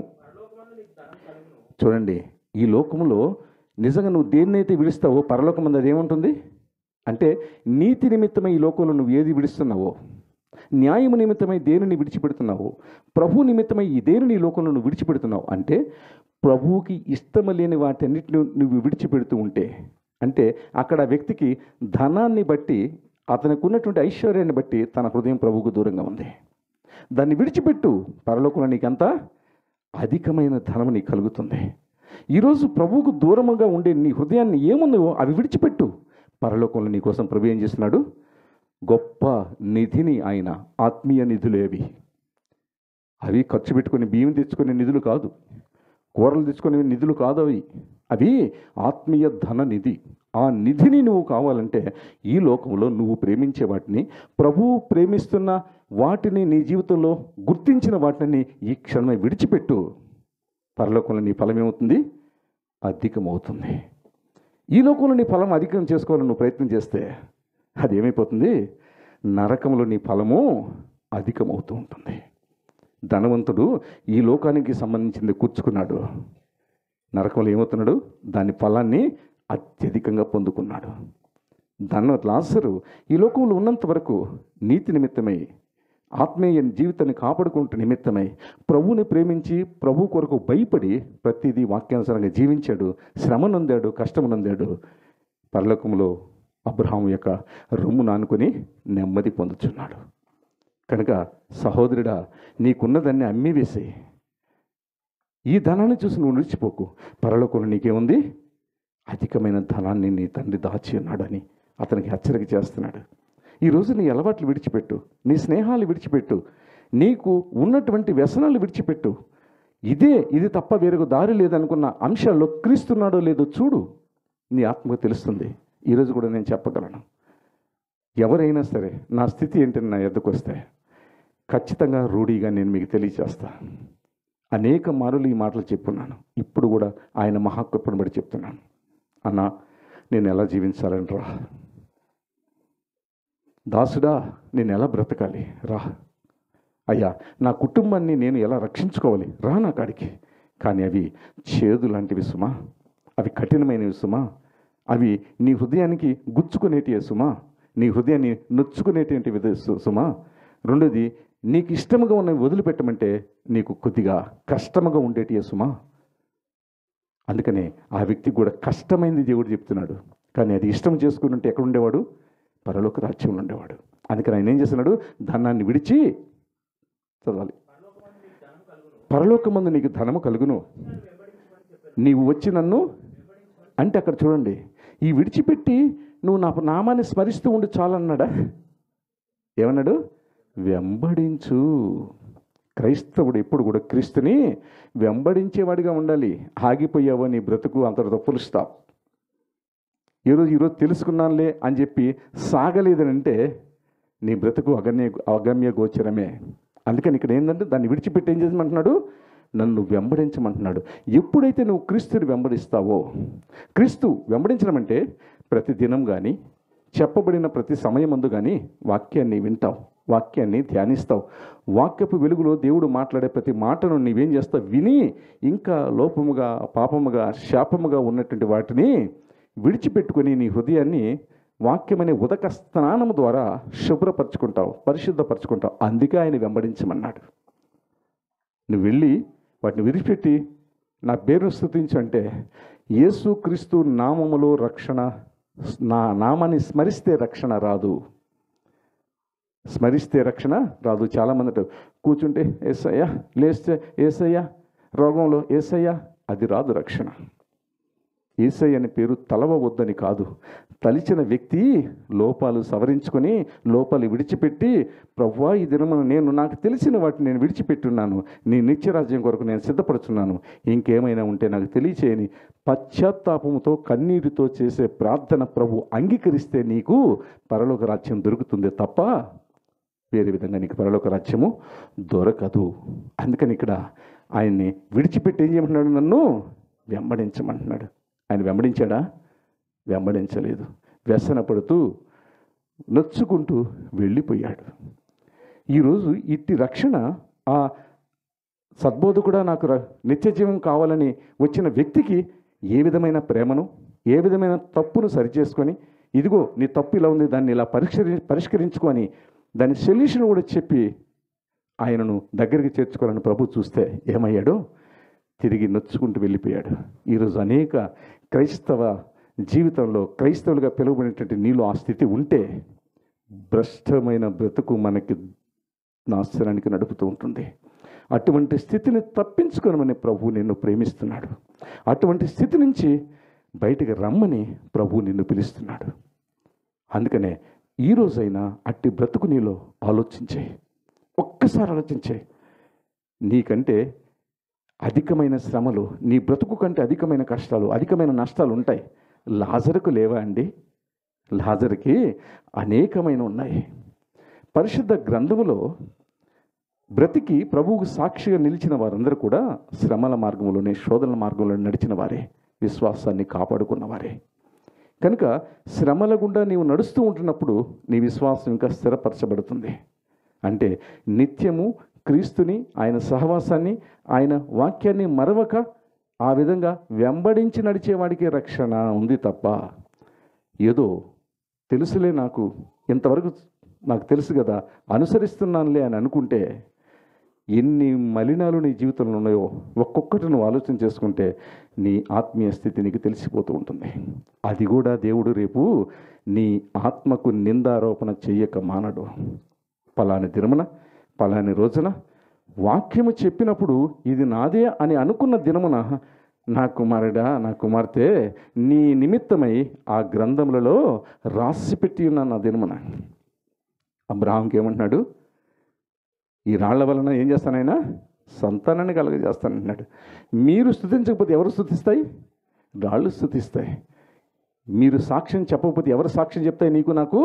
చూడండి ఈ లోకంలో నిజంగా నువ్వు దేన్నైతే విడుస్తావో పరలోకం మంది అదేముంటుంది అంటే నీతి నిమిత్తమై ఈ లోకంలో నువ్వు ఏది విడుస్తున్నావో న్యాయము నిమిత్తమై దేనిని విడిచిపెడుతున్నావు ప్రభు నిమిత్తమై ఈ దేనిని ఈ లోకంలో నువ్వు విడిచిపెడుతున్నావు అంటే ప్రభువుకి ఇష్టం లేని వాటన్నిటిని నువ్వు విడిచిపెడుతూ ఉంటే అంటే అక్కడ ఆ వ్యక్తికి ధనాన్ని బట్టి అతనికి ఉన్నటువంటి ఐశ్వర్యాన్ని బట్టి తన హృదయం ప్రభువుకు దూరంగా ఉంది దాన్ని విడిచిపెట్టు పరలోకంలో నీకంతా అధికమైన ధనం నీకు కలుగుతుంది ఈరోజు ప్రభువుకు దూరముగా ఉండే నీ హృదయాన్ని ఏముందో అవి విడిచిపెట్టు పరలోకంలో నీ కోసం ప్రభు ఏం చేస్తున్నాడు గొప్ప నిధిని ఆయన ఆత్మీయ నిధులు అవి అవి ఖర్చు పెట్టుకుని బియ్యం తెచ్చుకునే నిధులు కాదు కూరలు తెచ్చుకునే నిధులు కాదు అవి అవి ఆత్మీయ ధన నిధి ఆ నిధిని నువ్వు కావాలంటే ఈ లోకంలో నువ్వు ప్రేమించే వాటిని ప్రభువు ప్రేమిస్తున్న వాటిని నీ జీవితంలో గుర్తించిన వాటిని ఈ క్షణమే విడిచిపెట్టు పరలోకంలో నీ ఫలం ఏమవుతుంది అధికమవుతుంది ఈ లోకంలో నీ ఫలం అధికం చేసుకోవాలని నువ్వు ప్రయత్నం చేస్తే అది ఏమైపోతుంది నరకంలో నీ ఫలము అధికమవుతూ ఉంటుంది ధనవంతుడు ఈ లోకానికి సంబంధించింది కూర్చుకున్నాడు నరకంలో ఏమవుతున్నాడు దాని ఫలాన్ని అత్యధికంగా పొందుకున్నాడు ధన లాసరు ఈ లోకంలో ఉన్నంత వరకు నీతి నిమిత్తమై ఆత్మీయ జీవితాన్ని కాపాడుకుంటూ నిమిత్తమై ప్రభువుని ప్రేమించి ప్రభు కొరకు భయపడి ప్రతిదీ వాక్యానుసారంగా జీవించాడు శ్రమ నొందాడు కష్టము నొందాడు పరలోకంలో అబ్రహాం యొక్క రొమ్ము నానుకొని నెమ్మది పొందుచున్నాడు కనుక సహోదరుడా నీకున్నదాన్ని అమ్మి వేసేయి ఈ ధనాన్ని చూసి నువ్వు నిలిచిపోకు పరలోకంలో నీకేముంది అధికమైన ధనాన్ని నీ తండ్రి దాచి ఉన్నాడని అతనికి హెచ్చరిక చేస్తున్నాడు ఈరోజు నీ అలవాట్లు విడిచిపెట్టు నీ స్నేహాలు విడిచిపెట్టు నీకు ఉన్నటువంటి వ్యసనాలు విడిచిపెట్టు ఇదే ఇది తప్ప వేరొక దారి లేదనుకున్న అంశాల్లో క్రీస్తున్నాడో లేదో చూడు నీ ఆత్మకు తెలుస్తుంది ఈరోజు కూడా నేను చెప్పగలను ఎవరైనా సరే నా స్థితి ఏంటని నా ఎద్దకు వస్తే ఖచ్చితంగా రూఢీగా నేను మీకు తెలియజేస్తా అనేక మారులు ఈ మాటలు చెప్పున్నాను ఇప్పుడు కూడా ఆయన మహాకృపను బట్టి చెప్తున్నాను అన్న నేను ఎలా జీవించాలని రా దాసుడా నేను ఎలా బ్రతకాలి రా అయ్యా నా కుటుంబాన్ని నేను ఎలా రక్షించుకోవాలి రా నా కాడికి కానీ అవి చేదు లాంటివి సుమా అవి కఠినమైనవి సుమా అవి నీ హృదయానికి గుచ్చుకునేటివి సుమా నీ హృదయాన్ని నొచ్చుకునేటువంటివి సు- సుమా రెండోది నీకు ఇష్టముగా ఉన్నవి వదిలిపెట్టమంటే నీకు కొద్దిగా కష్టముగా ఉండేటివి సుమా అందుకనే ఆ వ్యక్తికి కూడా కష్టమైంది దేవుడు చెప్తున్నాడు కానీ అది ఇష్టం చేసుకుని ఉంటే ఎక్కడ ఉండేవాడు పరలోక రాజ్యంలో ఉండేవాడు అందుకని ఆయన ఏం చేస్తున్నాడు ధనాన్ని విడిచి చదవాలి పరలోకమందు నీకు ధనము కలుగును నీవు వచ్చి నన్ను అంటే అక్కడ చూడండి ఈ విడిచిపెట్టి నువ్వు నా నామాన్ని స్మరిస్తూ ఉండి చాలన్నాడా ఏమన్నాడు వెంబడించు క్రైస్తవుడు ఎప్పుడు కూడా క్రీస్తుని వెంబడించేవాడిగా ఉండాలి ఆగిపోయావో నీ బ్రతుకు అంతటితో ఫుల్ స్టాప్ ఈరోజు ఈరోజు తెలుసుకున్నానులే అని చెప్పి సాగలేదని అంటే నీ బ్రతుకు అగమ్య అగమ్య గోచరమే అందుకని ఇక్కడ ఏంటంటే దాన్ని విడిచిపెట్టి ఏం చేసమంటున్నాడు నన్ను వెంబడించమంటున్నాడు ఎప్పుడైతే నువ్వు క్రీస్తుని వెంబడిస్తావో క్రీస్తు వెంబడించడం అంటే ప్రతి దినం కానీ చెప్పబడిన ప్రతి సమయమందు కానీ వాక్యాన్ని వింటావు వాక్యాన్ని ధ్యానిస్తావు వాక్యపు వెలుగులో దేవుడు మాట్లాడే ప్రతి మాటను నీవేం చేస్తావు విని ఇంకా లోపముగా పాపముగా శాపముగా ఉన్నటువంటి వాటిని విడిచిపెట్టుకొని నీ హృదయాన్ని వాక్యమనే ఉదక స్నానము ద్వారా శుభ్రపరచుకుంటావు పరిశుద్ధపరచుకుంటావు అందుకే ఆయన వెంబడించమన్నాడు నువ్వు వెళ్ళి వాటిని విడిచిపెట్టి నా పేరును స్థుతించు అంటే యేసు క్రీస్తు నామములో రక్షణ నా నామాన్ని స్మరిస్తే రక్షణ రాదు స్మరిస్తే రక్షణ రాదు చాలామంది అంటారు కూర్చుంటే ఏసయ్యా లేస్తే ఏసయ్యా రోగంలో ఏసయ్యా అది రాదు రక్షణ ఏసై అనే పేరు తలవవద్దని కాదు తలిచిన వ్యక్తి లోపాలు సవరించుకొని లోపాలు విడిచిపెట్టి ప్రవ్వా ఈ దినమున నేను నాకు తెలిసిన వాటిని నేను విడిచిపెట్టున్నాను నీ నిత్యరాజ్యం కొరకు నేను సిద్ధపడుతున్నాను ఇంకేమైనా ఉంటే నాకు తెలియచేయని పశ్చాత్తాపముతో కన్నీటితో చేసే ప్రార్థన ప్రభు అంగీకరిస్తే నీకు పరలోక రాజ్యం దొరుకుతుంది తప్ప వేరే విధంగా నీకు పరలోక రాజ్యము దొరకదు అందుకని ఇక్కడ ఆయన్ని విడిచిపెట్టి ఏం చేయమంటున్నాడు నన్ను వెంబడించమంటున్నాడు ఆయన వెంబడించాడా వెంబడించలేదు వ్యసన పడుతూ నొచ్చుకుంటూ వెళ్ళిపోయాడు ఈరోజు ఇట్టి రక్షణ ఆ సద్బోధకుడా నాకు ర- నిత్య జీవం కావాలని వచ్చిన వ్యక్తికి ఏ విధమైన ప్రేమను ఏ విధమైన తప్పును సరిచేసుకొని ఇదిగో నీ తప్పు ఇలా ఉంది దాన్ని ఇలా పరిష్కరి పరిష్కరించుకొని దాని సొల్యూషన్ కూడా చెప్పి ఆయనను దగ్గరికి చేర్చుకోవాలని ప్రభు చూస్తే ఏమయ్యాడో తిరిగి నొచ్చుకుంటూ వెళ్ళిపోయాడు ఈరోజు అనేక క్రైస్తవ జీవితంలో క్రైస్తవులుగా పిలువబడినటువంటి నీలో ఆ స్థితి ఉంటే భ్రష్టమైన బ్రతుకు మనకి నాశనానికి నడుపుతూ ఉంటుంది అటువంటి స్థితిని తప్పించుకోనమని ప్రభు నిన్ను ప్రేమిస్తున్నాడు అటువంటి స్థితి నుంచి బయటికి రమ్మని ప్రభు నిన్ను పిలుస్తున్నాడు అందుకనే ఈ రోజైనా అట్టి బ్రతుకు నీలో ఆలోచించే ఒక్కసారి ఆలోచించే నీకంటే అధికమైన శ్రమలు నీ బ్రతుకు కంటే అధికమైన కష్టాలు అధికమైన నష్టాలు ఉంటాయి లాజరుకు లేవా అండి లాజరుకి అనేకమైన ఉన్నాయి పరిశుద్ధ గ్రంథములో బ్రతికి ప్రభువుకు సాక్షిగా నిలిచిన వారందరూ కూడా శ్రమల మార్గంలోనే శోధనల మార్గంలో నడిచిన వారే విశ్వాసాన్ని కాపాడుకున్న వారే కనుక శ్రమల గుండా నీవు నడుస్తూ ఉంటున్నప్పుడు నీ విశ్వాసం ఇంకా స్థిరపరచబడుతుంది అంటే నిత్యము క్రీస్తుని ఆయన సహవాసాన్ని ఆయన వాక్యాన్ని మరవక ఆ విధంగా వెంబడించి నడిచేవాడికి రక్షణ ఉంది తప్ప ఏదో తెలుసులే నాకు ఇంతవరకు నాకు తెలుసు కదా అనుసరిస్తున్నానులే అని అనుకుంటే ఎన్ని మలినాలు నీ జీవితంలో ఉన్నాయో ఒక్కొక్కటి నువ్వు ఆలోచన చేసుకుంటే నీ ఆత్మీయ స్థితి నీకు తెలిసిపోతూ ఉంటుంది అది కూడా దేవుడు రేపు నీ ఆత్మకు నిందారోపణ చెయ్యక మానడు పలాని దినమున పలాని రోజున వాక్యము చెప్పినప్పుడు ఇది నాదే అని అనుకున్న దినమున నా కుమారుడా నా కుమార్తె నీ నిమిత్తమై ఆ గ్రంథములలో రాసి పెట్టి ఉన్నాను ఆ దినమున అబ్రహాంకి ఏమంటున్నాడు ఈ రాళ్ల వలన ఏం చేస్తానైనా సంతానాన్ని కలగజేస్తానంటున్నాడు మీరు స్థుతించకపోతే ఎవరు స్థుతిస్తాయి రాళ్ళు స్థుతిస్తాయి మీరు సాక్ష్యం చెప్పకపోతే ఎవరు సాక్ష్యం చెప్తాయి నీకు నాకు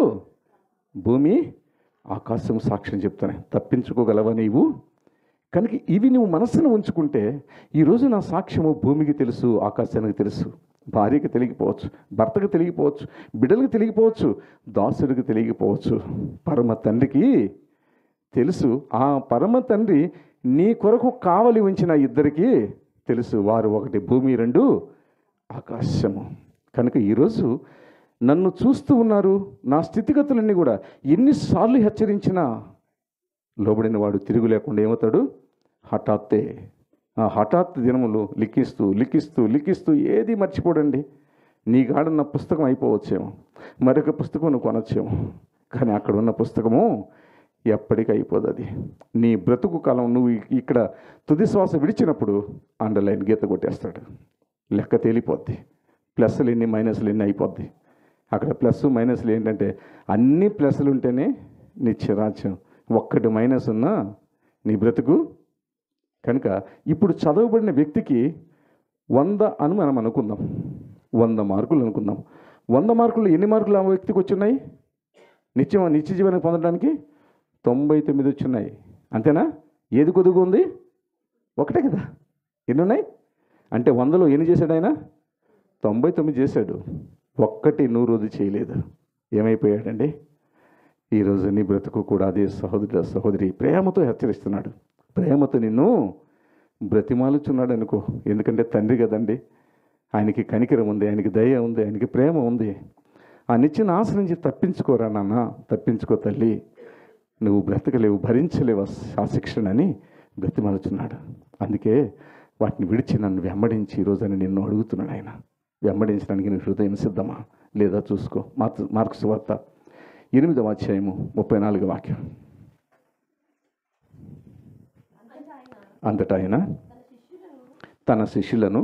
భూమి ఆకాశం సాక్ష్యం చెప్తానే తప్పించుకోగలవా నీవు కనుక ఇవి నువ్వు మనస్సును ఉంచుకుంటే ఈరోజు నా సాక్ష్యము భూమికి తెలుసు ఆకాశానికి తెలుసు భార్యకి తెలియకపోవచ్చు భర్తకు తెలియకపోవచ్చు బిడ్డలకు తెలియకపోవచ్చు దాసుడికి తెలియకపోవచ్చు పరమ తండ్రికి తెలుసు ఆ పరమ తండ్రి నీ కొరకు కావలి ఉంచిన ఇద్దరికి తెలుసు వారు ఒకటి భూమి రెండు ఆకాశము కనుక ఈరోజు నన్ను చూస్తూ ఉన్నారు నా స్థితిగతులన్నీ కూడా ఎన్నిసార్లు హెచ్చరించినా లోబడిన వాడు తిరుగు లేకుండా ఏమవుతాడు హఠాత్తే ఆ హఠాత్ దినములు లిఖిస్తూ లిఖిస్తూ లిఖిస్తూ ఏది మర్చిపోడండి నీ కాడున్న పుస్తకం అయిపోవచ్చేమో మరొక పుస్తకం నువ్వు కొనొచ్చేమో కానీ అక్కడ ఉన్న పుస్తకము ఎప్పటికీ అయిపోదు అది నీ బ్రతుకు కాలం నువ్వు ఇక్కడ తుది శ్వాస విడిచినప్పుడు అండర్లైన్ గీత కొట్టేస్తాడు లెక్క తేలిపోద్ది ప్లస్లు ఎన్ని మైనస్లు ఎన్ని అయిపోద్ది అక్కడ ప్లస్ మైనస్లు ఏంటంటే అన్ని ప్లస్లు ఉంటేనే నీ చిరాజ్యం ఒక్కటి మైనస్ ఉన్నా నీ బ్రతుకు కనుక ఇప్పుడు చదవబడిన వ్యక్తికి వంద అని మనం అనుకుందాం వంద మార్కులు అనుకుందాం వంద మార్కులు ఎన్ని మార్కులు ఆ వ్యక్తికి వచ్చున్నాయి నిత్యం నిత్య జీవనం పొందడానికి తొంభై తొమ్మిది వచ్చున్నాయి అంతేనా ఏది కొదుగు ఉంది ఒకటే కదా ఎన్ని ఉన్నాయి అంటే వందలో ఎన్ని చేశాడు ఆయన తొంభై తొమ్మిది చేశాడు ఒక్కటి నూరు రోజు చేయలేదు ఏమైపోయాడండి ఈరోజు నీ బ్రతుకు కూడా అదే సహోదరు సహోదరి ప్రేమతో హెచ్చరిస్తున్నాడు ప్రేమతో నిన్ను బ్రతిమాలుచున్నాడు అనుకో ఎందుకంటే తండ్రి కదండి ఆయనకి కనికరం ఉంది ఆయనకి దయ ఉంది ఆయనకి ప్రేమ ఉంది ఆ నిచ్చిన ఆశ నుంచి తప్పించుకోరా నాన్న తప్పించుకో తల్లి నువ్వు బ్రతకలేవు భరించలేవు ఆ శిక్షణని బ్రతిమాలుచున్నాడు అందుకే వాటిని విడిచి నన్ను వెంబడించి ఈరోజు అని నిన్ను అడుగుతున్నాడు ఆయన వెంబడించడానికి నీ హృదయం సిద్ధమా లేదా చూసుకో మార్క్స్ మార్క్స్ వార్త ఎనిమిదవ అధ్యాయము ముప్పై నాలుగు వాక్యం అంతటా ఆయన తన శిష్యులను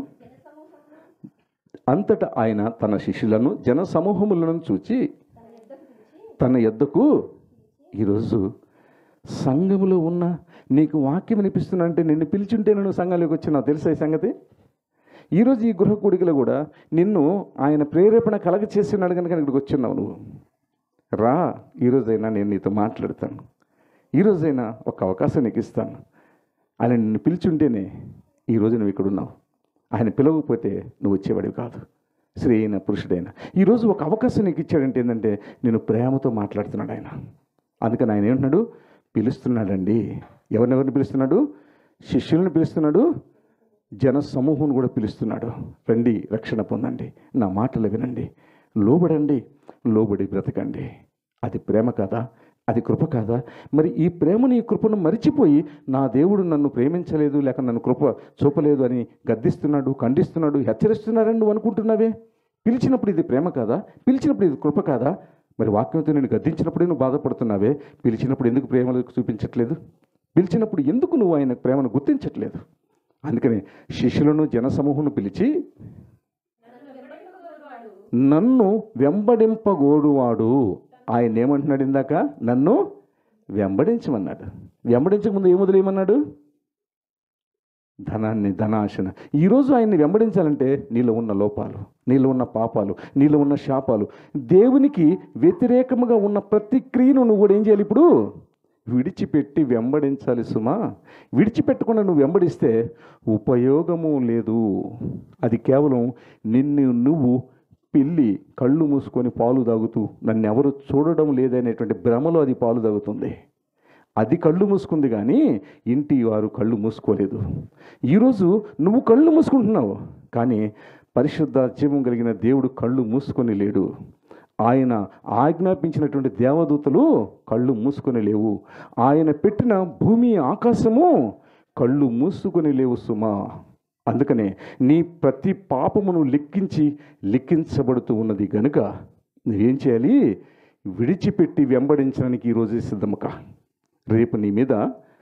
అంతటా ఆయన తన శిష్యులను జన సమూహములను చూచి తన యొద్దకు ఈరోజు సంఘములో ఉన్న నీకు వాక్యం వినిపిస్తున్నా అంటే నిన్ను పిలిచుంటే నేను సంఘంలోకి వచ్చినా తెలుసా ఈ సంగతి ఈరోజు ఈ గృహ కూడికలో కూడా నిన్ను ఆయన ప్రేరేపణ కలగ చేస్తున్నాడు కనుక ఇక్కడికి వచ్చున్నావు నువ్వు రా ఈరోజైనా నేను నీతో మాట్లాడతాను ఈరోజైనా ఒక అవకాశం నీకు ఇస్తాను ఆయన నిన్ను పిలిచుంటేనే ఈరోజు నువ్వు ఇక్కడ ఉన్నావు ఆయన పిలవకపోతే నువ్వు వచ్చేవాడివి కాదు స్త్రీ అయిన పురుషుడైనా ఈరోజు ఒక అవకాశం నీకు ఇచ్చాడంటే ఏంటంటే నేను ప్రేమతో మాట్లాడుతున్నాడు ఆయన అందుకని ఆయన ఏమంటున్నాడు పిలుస్తున్నాడండి ఎవరినెవరిని పిలుస్తున్నాడు శిష్యులను పిలుస్తున్నాడు జన సమూహం కూడా పిలుస్తున్నాడు రండి రక్షణ పొందండి నా మాటలు వినండి లోబడండి లోబడి బ్రతకండి అది ప్రేమ కాదా అది కృప కాదా మరి ఈ ప్రేమని ఈ కృపను మరిచిపోయి నా దేవుడు నన్ను ప్రేమించలేదు లేక నన్ను కృప చూపలేదు అని గద్దిస్తున్నాడు ఖండిస్తున్నాడు హెచ్చరిస్తున్నారని నువ్వు అనుకుంటున్నావే పిలిచినప్పుడు ఇది ప్రేమ కాదా పిలిచినప్పుడు ఇది కృప కాదా మరి వాక్యంతో నేను గద్దించినప్పుడే నువ్వు బాధపడుతున్నావే పిలిచినప్పుడు ఎందుకు ప్రేమలు చూపించట్లేదు పిలిచినప్పుడు ఎందుకు నువ్వు ఆయన ప్రేమను గుర్తించట్లేదు అందుకని శిష్యులను జనసమూహను పిలిచి నన్ను వెంబడింపగోడువాడు ఆయన ఏమంటున్నాడు ఇందాక నన్ను వెంబడించమన్నాడు వెంబడించక ముందు ఏం వదిలేయమన్నాడు ధనాన్ని ధనాశన ఈరోజు ఆయన్ని వెంబడించాలంటే నీలో ఉన్న లోపాలు నీలో ఉన్న పాపాలు నీలో ఉన్న శాపాలు దేవునికి వ్యతిరేకముగా ఉన్న ప్రతి క్రియను నువ్వు కూడా ఏం చేయాలి ఇప్పుడు విడిచిపెట్టి వెంబడించాలి సుమా విడిచిపెట్టకుండా నువ్వు వెంబడిస్తే ఉపయోగము లేదు అది కేవలం నిన్ను నువ్వు పిల్లి కళ్ళు మూసుకొని పాలు తాగుతూ నన్ను ఎవరు చూడడం లేదనేటువంటి భ్రమలో అది పాలు తాగుతుంది అది కళ్ళు మూసుకుంది కానీ ఇంటి వారు కళ్ళు మూసుకోలేదు ఈరోజు నువ్వు కళ్ళు మూసుకుంటున్నావు కానీ పరిశుద్ధ జీవం కలిగిన దేవుడు కళ్ళు మూసుకొని లేడు ఆయన ఆజ్ఞాపించినటువంటి దేవదూతలు కళ్ళు మూసుకొని లేవు ఆయన పెట్టిన భూమి ఆకాశము కళ్ళు మూసుకొని లేవు సుమా అందుకనే నీ ప్రతి పాపమును లెక్కించి లెక్కించబడుతూ ఉన్నది గనుక నువ్వేం చేయాలి విడిచిపెట్టి వెంబడించడానికి ఈరోజు సిద్ధముక రేపు నీ మీద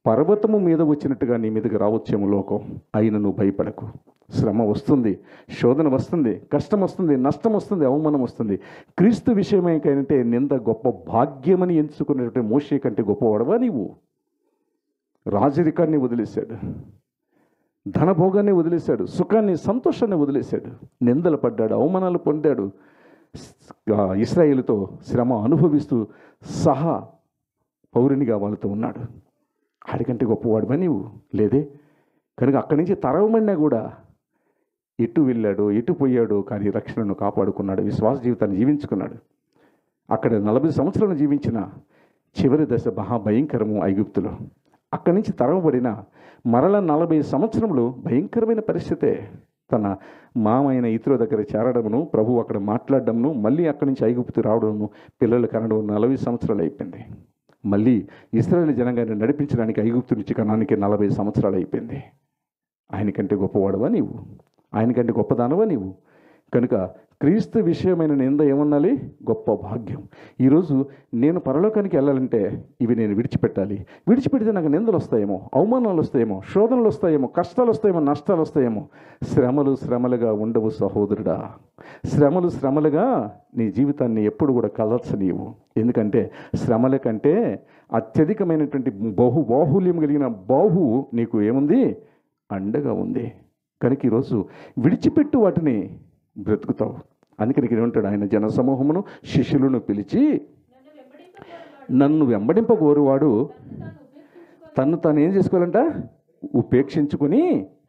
పర్వతము మీద వచ్చినట్టుగా నీ మీదకి రావచ్చేమో లోకం అయిన నువ్వు భయపడకు శ్రమ వస్తుంది శోధన వస్తుంది కష్టం వస్తుంది నష్టం వస్తుంది అవమానం వస్తుంది క్రీస్తు విషయమేకంటే నింద గొప్ప భాగ్యమని ఎంచుకునేటువంటి మోషే కంటే గొప్పవాడవా నీవు రాజరికాన్ని వదిలేశాడు ధనభోగాన్ని వదిలేశాడు సుఖాన్ని సంతోషాన్ని వదిలేశాడు నిందలు పడ్డాడు అవమానాలు పొందాడు ఆ, ఇస్రాయేలుతో శ్రమ అనుభవిస్తూ సహా పౌరునిగా వాళ్ళతో ఉన్నాడు ఆడికంటే గొప్పవాడువా నీవు లేదే కనుక అక్కడి నుంచి తరవమన్నా కూడా ఎటు వెళ్ళాడు ఎటు పోయాడు కానీ రక్షణను కాపాడుకున్నాడు విశ్వాస జీవితాన్ని జీవించుకున్నాడు అక్కడ నలభై సంవత్సరాలు జీవించిన చివరి దశ మహాభయంకరము ఐగుప్తులో అక్కడి నుంచి తరవబడిన మరల నలభై సంవత్సరములు భయంకరమైన పరిస్థితే తన మామైన ఇతరుల దగ్గర చేరడమును ప్రభు అక్కడ మాట్లాడడమును మళ్ళీ అక్కడి నుంచి ఐగుప్తు రావడము పిల్లలు కనడం నలభై సంవత్సరాలు అయిపోయింది మళ్ళీ ఇస్రాయేల్ జనంగాన్ని నడిపించడానికి ఐగుప్తు నుంచి కణానికి నలభై సంవత్సరాలు అయిపోయింది ఆయనకంటే గొప్పవాడవా నీవు ఆయనకంటే గొప్పదానవా నీవు కనుక క్రీస్తు విషయమైన నింద ఏమన్నాలి గొప్ప భాగ్యం ఈరోజు నేను పరలోకానికి వెళ్ళాలంటే ఇవి నేను విడిచిపెట్టాలి విడిచిపెడితే నాకు నిందలు వస్తాయేమో అవమానాలు వస్తాయేమో శోధనలు వస్తాయేమో కష్టాలు వస్తాయేమో నష్టాలు వస్తాయేమో శ్రమలు శ్రమలుగా ఉండవు సహోదరుడా శ్రమలు శ్రమలుగా నీ జీవితాన్ని ఎప్పుడు కూడా కలర్చనీయవు ఎందుకంటే శ్రమల కంటే అత్యధికమైనటువంటి బహు బాహుల్యం కలిగిన బాహు నీకు ఏముంది అండగా ఉంది కనుక ఈరోజు విడిచిపెట్టు వాటిని బ్రతుకుతావు అందుకని ఇక్కడ ఏమంటాడు ఆయన జనసమూహమును శిష్యులను పిలిచి నన్ను వెంబడింపగోరువాడు తను తాను ఏం చేసుకోవాలంట ఉపేక్షించుకొని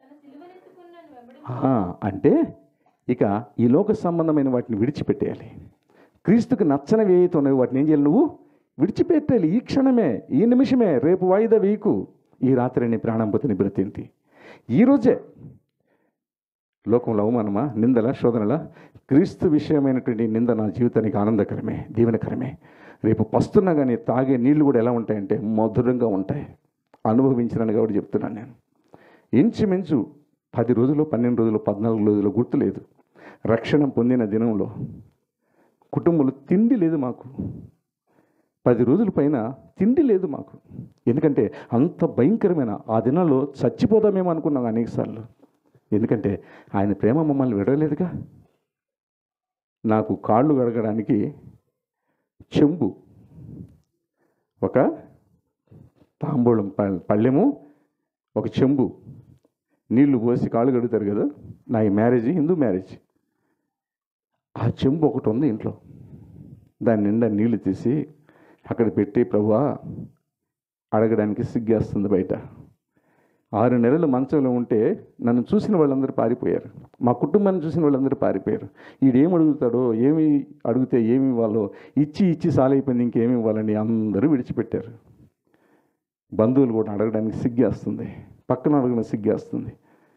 ఆ, అంటే ఇక ఈ లోక సంబంధమైన వాటిని విడిచిపెట్టేయాలి క్రీస్తుకు నచ్చనివి ఏవైతే ఉన్నాయో వాటిని ఏం చేయాలి నువ్వు విడిచిపెట్టాలి ఈ క్షణమే ఈ నిమిషమే రేపు వాయిదా వీకు ఈ రాత్రి నీ ప్రాణం పోతే నీ బ్రతింటి ఈరోజే లోకంలో అవమానమా నిందల శోధనల క్రీస్తు విషయమైనటువంటి నింద నా జీవితానికి ఆనందకరమే దీవెనకరమే రేపు పస్తున్నా కానీ తాగే నీళ్లు కూడా ఎలా ఉంటాయంటే మధురంగా ఉంటాయి అనుభవించినాను కాబట్టి చెప్తున్నాను నేను ఇంచుమించు పది రోజులు పన్నెండు రోజులు పద్నాలుగు రోజులు గుర్తులేదు రక్షణ పొందిన దినంలో కుటుంబంలో తిండి లేదు మాకు పది రోజుల పైన తిండి లేదు మాకు ఎందుకంటే అంత భయంకరమైన ఆ దినాల్లో చచ్చిపోదామేమో అనుకున్నాం అనేకసార్లు ఎందుకంటే ఆయన ప్రేమ మమ్మల్ని విడలేదుగా నాకు కాళ్ళు గడగడానికి చెంబు ఒక తాంబూలం ప- పళ్ళెము ఒక చెంబు నీళ్లు పోసి కాళ్ళు కడుగుతారు కదా నా ఈ మ్యారేజ్ హిందూ మ్యారేజ్ ఆ చెంబు ఒకటి ఉంది ఇంట్లో దాని నిండా నీళ్లు తీసి అక్కడ పెట్టి ప్రభువా అడగడానికి సిగ్గేస్తుంది బయట ఆరు నెలలు మంచంలో ఉంటే నన్ను చూసిన వాళ్ళందరూ పారిపోయారు మా కుటుంబాన్ని చూసిన వాళ్ళందరూ పారిపోయారు ఈడేం అడుగుతాడో ఏమి అడిగితే ఏమి ఇవ్వాలో ఇచ్చి ఇచ్చి సాలైపోయింది ఇంకేమి ఇవ్వాలని అందరూ విడిచిపెట్టారు బంధువులు కూడా అడగడానికి సిగ్గేస్తుంది పక్కన అడగడం సిగ్గేస్తుంది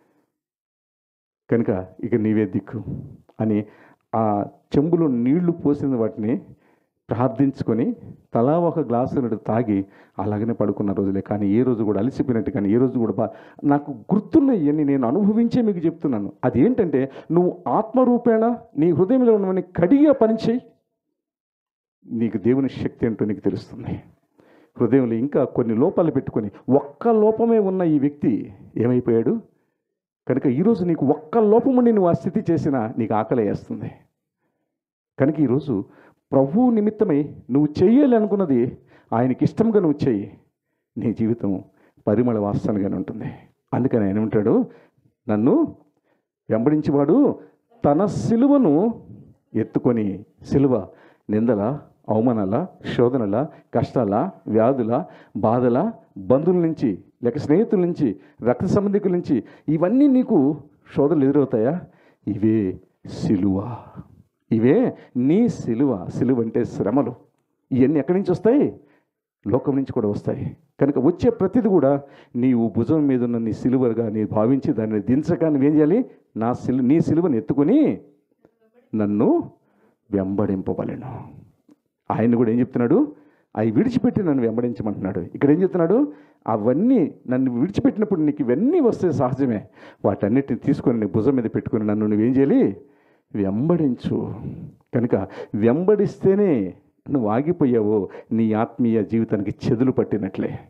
కనుక ఇక నీవే దిక్కు అని ఆ చెంబులో నీళ్లు పోసిన వాటిని ప్రార్థించుకొని తలా ఒక గ్లాసు నీళ్ళు తాగి అలాగనే పడుకున్న రోజులే కానీ ఏ రోజు కూడా అలసిపోయినట్టు కానీ ఏ రోజు కూడా బా నాకు గుర్తున్నాయని నేను అనుభవించే మీకు చెప్తున్నాను అది ఏంటంటే నువ్వు ఆత్మరూపేణ నీ హృదయంలో ఉన్నవన్నీ కడిగా పనిచేయి నీకు దేవుని శక్తి ఏంటో నీకు తెలుస్తుంది హృదయంలో ఇంకా కొన్ని లోపాలు పెట్టుకొని ఒక్క లోపమే ఉన్న ఈ వ్యక్తి ఏమైపోయాడు కనుక ఈరోజు నీకు ఒక్క లోపముని నువ్వు ఆ స్థితి చేసినా నీకు ఆకలి వేస్తుంది కనుక ఈరోజు ప్రభువు నిమిత్తమై నువ్వు చెయ్యాలి అనుకున్నది ఆయనకి ఇష్టంగా నువ్వు చెయ్యి నీ జీవితం పరిమళ వాసనగానే ఉంటుంది అందుకని ఆయన ఏమంటాడు నన్ను వెంబడించేవాడు తన సిలువను ఎత్తుకొని సిలువ నిందల అవమానాల శోధనల కష్టాల వ్యాధుల బాధల బంధువుల నుంచి లేక స్నేహితుల నుంచి రక్త సంబంధికుల నుంచి ఇవన్నీ నీకు శోధనలు ఎదురవుతాయా ఇవే సిలువ ఇవే నీ సిలువ సిలువ అంటే శ్రమలు ఇవన్నీ ఎక్కడి నుంచి వస్తాయి లోకం నుంచి కూడా వస్తాయి కనుక వచ్చే ప్రతిది కూడా నీవు భుజం మీద ఉన్న నీ సిలువగా నీ భావించి దాన్ని దించక నువ్వేం చేయాలి నా సిలు నీ సిలువను ఎత్తుకొని నన్ను వెంబడింపవలెను ఆయన కూడా ఏం చెప్తున్నాడు అవి విడిచిపెట్టి నన్ను వెంబడించమంటున్నాడు ఇక్కడ ఏం చెప్తున్నాడు అవన్నీ నన్ను విడిచిపెట్టినప్పుడు నీకు ఇవన్నీ వస్తే సహజమే వాటన్నిటిని తీసుకొని నీ భుజం మీద పెట్టుకొని నన్ను నువ్వేం చేయాలి వెంబడించు కనుక వెంబడిస్తేనే నువ్వు ఆగిపోయావో నీ ఆత్మీయ జీవితానికి చెదులు పట్టినట్లే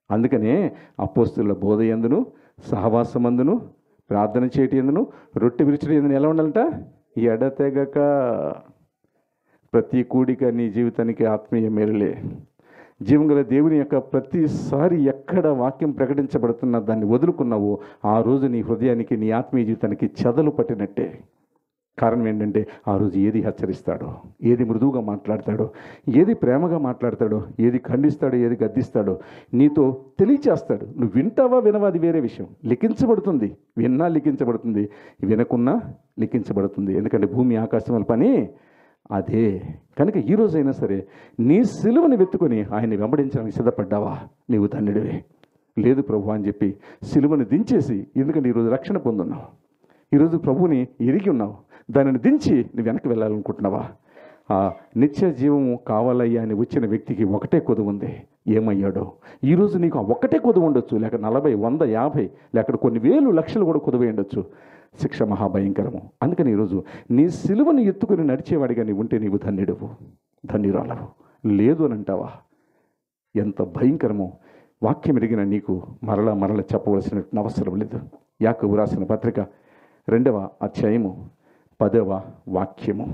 అందుకనే అపోస్తుల బోధ ఎందును సహవాసమందును ప్రార్థన చేయటి ఎందును రొట్టె విరిచడం ఎందును ఎలా ఉండాలంట ఎడతెగక ప్రతి కూడిక నీ జీవితానికి ఆత్మీయ మేలులే జీవం గల దేవుని యొక్క ప్రతిసారి ఎక్కడ వాక్యం ప్రకటించబడుతున్న దాన్ని వదులుకున్నావో ఆ రోజు నీ హృదయానికి నీ ఆత్మీయ జీవితానికి చెదలు పట్టినట్టే కారణం ఏంటంటే ఆ రోజు ఏది హెచ్చరిస్తాడో ఏది మృదువుగా మాట్లాడతాడో ఏది ప్రేమగా మాట్లాడతాడో ఏది ఖండిస్తాడో ఏది గద్దిస్తాడో నీతో తెలియచేస్తాడు నువ్వు వింటావా వినవా అది వేరే విషయం లిఖించబడుతుంది విన్నా లిఖించబడుతుంది వినకున్నా లిఖించబడుతుంది ఎందుకంటే భూమి ఆకాశముల పని అదే కనుక ఈ రోజైనా సరే నీ సిలువని వెతుకొని ఆయన్ని వెంబడించడానికి సిద్ధపడ్డావా నీవు ధన్యుడివే లేదు ప్రభు అని చెప్పి సిలువని దించేసి ఎందుకంటే ఈరోజు రక్షణ పొందున్నావు ఈరోజు ప్రభువుని ఎరిగి ఉన్నావు దానిని దించి నువ్వు వెనక్కి వెళ్ళాలనుకుంటున్నావా ఆ నిత్య జీవము కావాలయ్యా అని వచ్చిన వ్యక్తికి ఒకటే కొదువు ఉంది ఏమయ్యాడో ఈరోజు నీకు ఆ ఒక్కటే కొదువు ఉండొచ్చు లేక నలభై వంద యాభై లేక కొన్ని వేలు లక్షలు కూడా కొదువై ఉండొచ్చు శిక్ష మహాభయంకరము అందుకని ఈరోజు నీ సిలువను ఎత్తుకుని నడిచేవాడిగా నీవు ఉంటే నీవు ధన్యుడవు ధన్యురాలవు లేదు అని అంటావా ఎంత భయంకరమో వాక్యం ఎరిగిన నీకు మరల మరల చెప్పవలసిన అవసరం లేదు యాకబు రాసిన పత్రిక రెండవ అధ్యాయము పదవ వాక్యము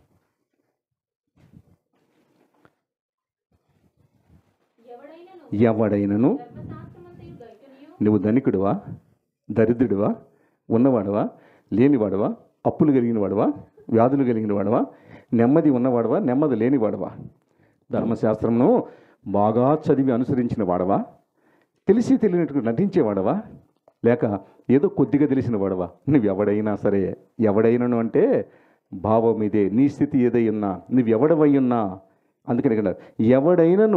ఎవడైనను ఎవడైనను ధర్మశాస్త్రమంతయు గైకొనియు నువ్వు ధనికుడివా దరిద్రుడివా ఉన్నవాడవా లేనివాడవా అప్పులు కలిగిన వాడవా వ్యాధులు కలిగిన వాడవా నెమ్మది ఉన్నవాడవా నెమ్మది లేనివాడవా ధర్మశాస్త్రమును బాగా చదివి అనుసరించిన వాడవా తెలిసి తెలియనట్టు నటించేవాడవా లేక ఏదో కొద్దిగా తెలిసిన వాడవా నువ్వు ఎవడైనా సరే ఎవడైనను అంటే భావం ఇదే నీ స్థితి ఏదైనా నువ్వు ఎవడవై ఉన్నా అందుకని ఇక్కడ ఎవడైనను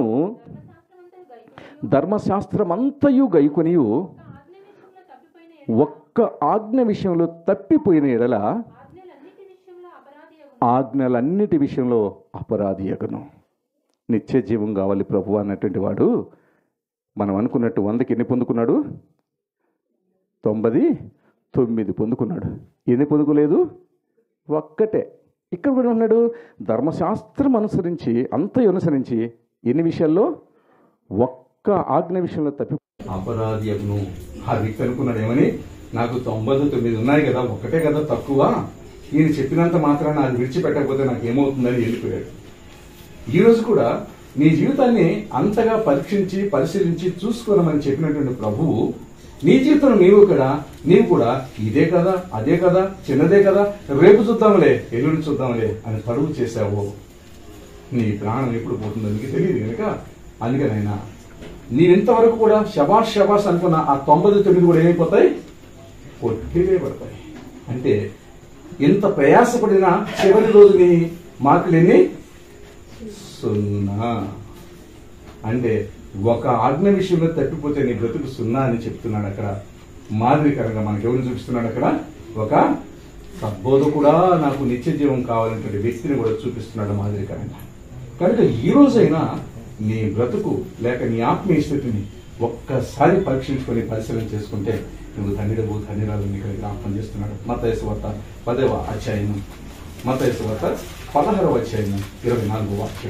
ధర్మశాస్త్రమంతయు గైకొనియు ధర్మశాస్త్రమంతయు గైకొనియు ఆజ్ఞ విషయంలో తప్పిపోయిన ఎడల ఒక్క ఆజ్ఞ విషయంలో తప్పిపోయిన ఎడల ఆజ్ఞలన్నిటి ఆజ్ఞలన్నిటి విషయంలో అపరాధి విషయంలో అపరాధియగను నిత్య జీవం కావాలి ప్రభు అన్నటువంటి వాడు మనం అనుకున్నట్టు వందకి ఎన్ని పొందుకున్నాడు తొంభది తొమ్మిది పొందుకున్నాడు ఎన్ని పొందుకోలేదు ఒక్కటే ఇక్కడ కూడా ఉన్నాడు ధర్మశాస్త్రం అనుసరించి అంత అనుసరించి ఎన్ని విషయాల్లో ఒక్క ఆజ్ఞ విషయంలో తప్పి అపరాధి అగ్ను ఆ వ్యక్తి అనుకున్నాడు ఏమని నాకు తొంభై తొమ్మిది ఉన్నాయి కదా ఒక్కటే కదా తక్కువ ఈయన చెప్పినంత మాత్రాన అది విడిచిపెట్టకపోతే నాకు ఏమవుతుందని వెళ్ళిపోయాడు ఈ రోజు కూడా నీ జీవితాన్ని అంతగా పరీక్షించి పరిశీలించి చూసుకోనమని చెప్పినటువంటి ప్రభువు నీ జీవితం నీవు కూడా నీవు కూడా ఇదే కదా అదే కదా చిన్నదే కదా రేపు చూద్దాంలే ఎల్లుండి చూద్దాంలే అని పరువు చేశావు నీ ప్రాణం ఎప్పుడు పోతుందో నీకు తెలియదు కనుక అందుకనైనా నీవింతవరకు కూడా శబాష్ శబాష్ అనుకున్న ఆ తొంభై తొమ్మిది కూడా ఏమైపోతాయి కొట్టివేయబడతాయి అంటే ఎంత ప్రయాసపడినా చివరి రోజు నీ మార్కులు ఎన్ని సున్నా అంటే ఒక ఆజ్ఞ విషయంలో తప్పిపోతే నీ బ్రతుకు సున్నా అని చెప్తున్నాడు అక్కడ మాదిరికరంగా మనకి ఎవరిని చూపిస్తున్నాడు అక్కడ ఒక సద్బోధకుడా నాకు నిత్య జీవం కావాలంటే వ్యక్తిని కూడా చూపిస్తున్నాడు మాదిరికరంగా కనుక ఈ రోజైనా నీ బ్రతుకు లేక నీ ఆత్మీయ స్థితిని ఒక్కసారి పరీక్షించుకొని పరిశీలన చేసుకుంటే నువ్వు ధన్యుడవు ధన్యురాలు ఇక్కడ జ్ఞాపకం చేస్తున్నాడు మత వార్త పదవ అధ్యాయము మత వార్త పదహారవ అధ్యాయము ఇరవై నాలుగు వాక్యం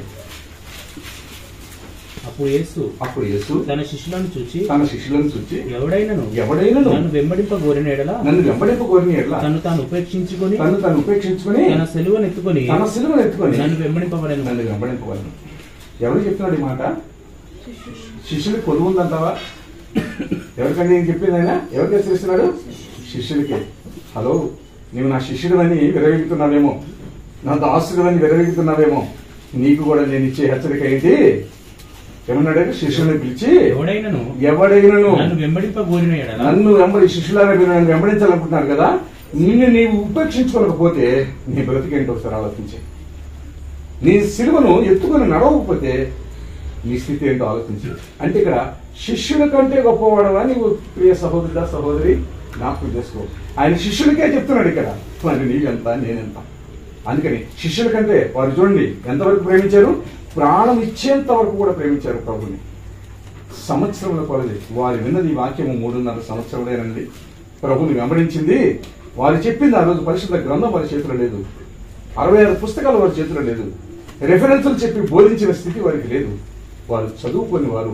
అప్పుడు యేసు అప్పుడు యేసు తన శిష్యులను చూచి తన శిష్యులను చూచి ఎవడైనను ఎవడైనను నన్ను వెంబడింప కోరిన ఎడల నన్ను వెంబడింపు కోరిన ఎట్లా తను తాను ఉపేక్షించుకొని తను తను ఉపేక్షించుకొని తన సెలువను ఎత్తుకొని తన సిలువను ఎత్తుకొని నన్ను వెంబడింపబడను నన్ను వెంబడింపగలను ఎవరు చెప్తున్నాడు ఈ మాట శిష్యులకి కొలువు ఉందంటావా ఎవరికండి నేను చెప్పింది ఆయన ఎవరికి హెచ్చరిస్తున్నాడు శిష్యులకి హలో నీవు నా శిష్యుడు అని విరవెగుతున్నావేమో నా దాసుడు అని విరవెగుతున్నావేమో నీకు కూడా నేను ఇచ్చే హెచ్చరిక ఏంటి ఏమన్నాడు శిష్యుల్ని పిలిచి ఎవడైనను ఎవడైనను నన్ను వెంబడింప కోరిన ఎడల నన్ను వెంబడి శిష్యులాగా మీరు నన్ను వెంబడించాలనుకుంటున్నారు కదా నిన్ను నీవు ఉపేక్షించుకోలేకపోతే నీ బ్రతికేంటో ఒకసారి ఆలోచించే నీ సిలువను ఎత్తుకొని నడవకపోతే నీ స్థితి ఏంటో ఆలోచించు అంటే ఇక్కడ శిష్యుల కంటే గొప్పవాడవా నీవు ప్రియ సహోదరుడా సహోదరి జ్ఞాపకం చేసుకో ఆయన శిష్యులకే చెప్తున్నాడు ఇక్కడ మరి నీవెంత నేనెంత అందుకని శిష్యుల కంటే వారు చూడండి ఎంతవరకు ప్రేమించారు ప్రాణం ఇచ్చేంత వరకు కూడా ప్రేమించారు ప్రభుని సంవత్సరముల కొలది వారు విన్నది ఈ వాక్యము మూడున్నర సంవత్సరములేనండి ప్రభుని వెంబడించింది వారు చెప్పింది ఆ రోజు పరిశుద్ధ గ్రంథం వారి చేతిలో లేదు అరవై ఆరు పుస్తకాలు వారి చేతిలో లేదు రెఫరెన్సులు చెప్పి బోధించిన స్థితి వారికి లేదు వారు చదువుకొని వారు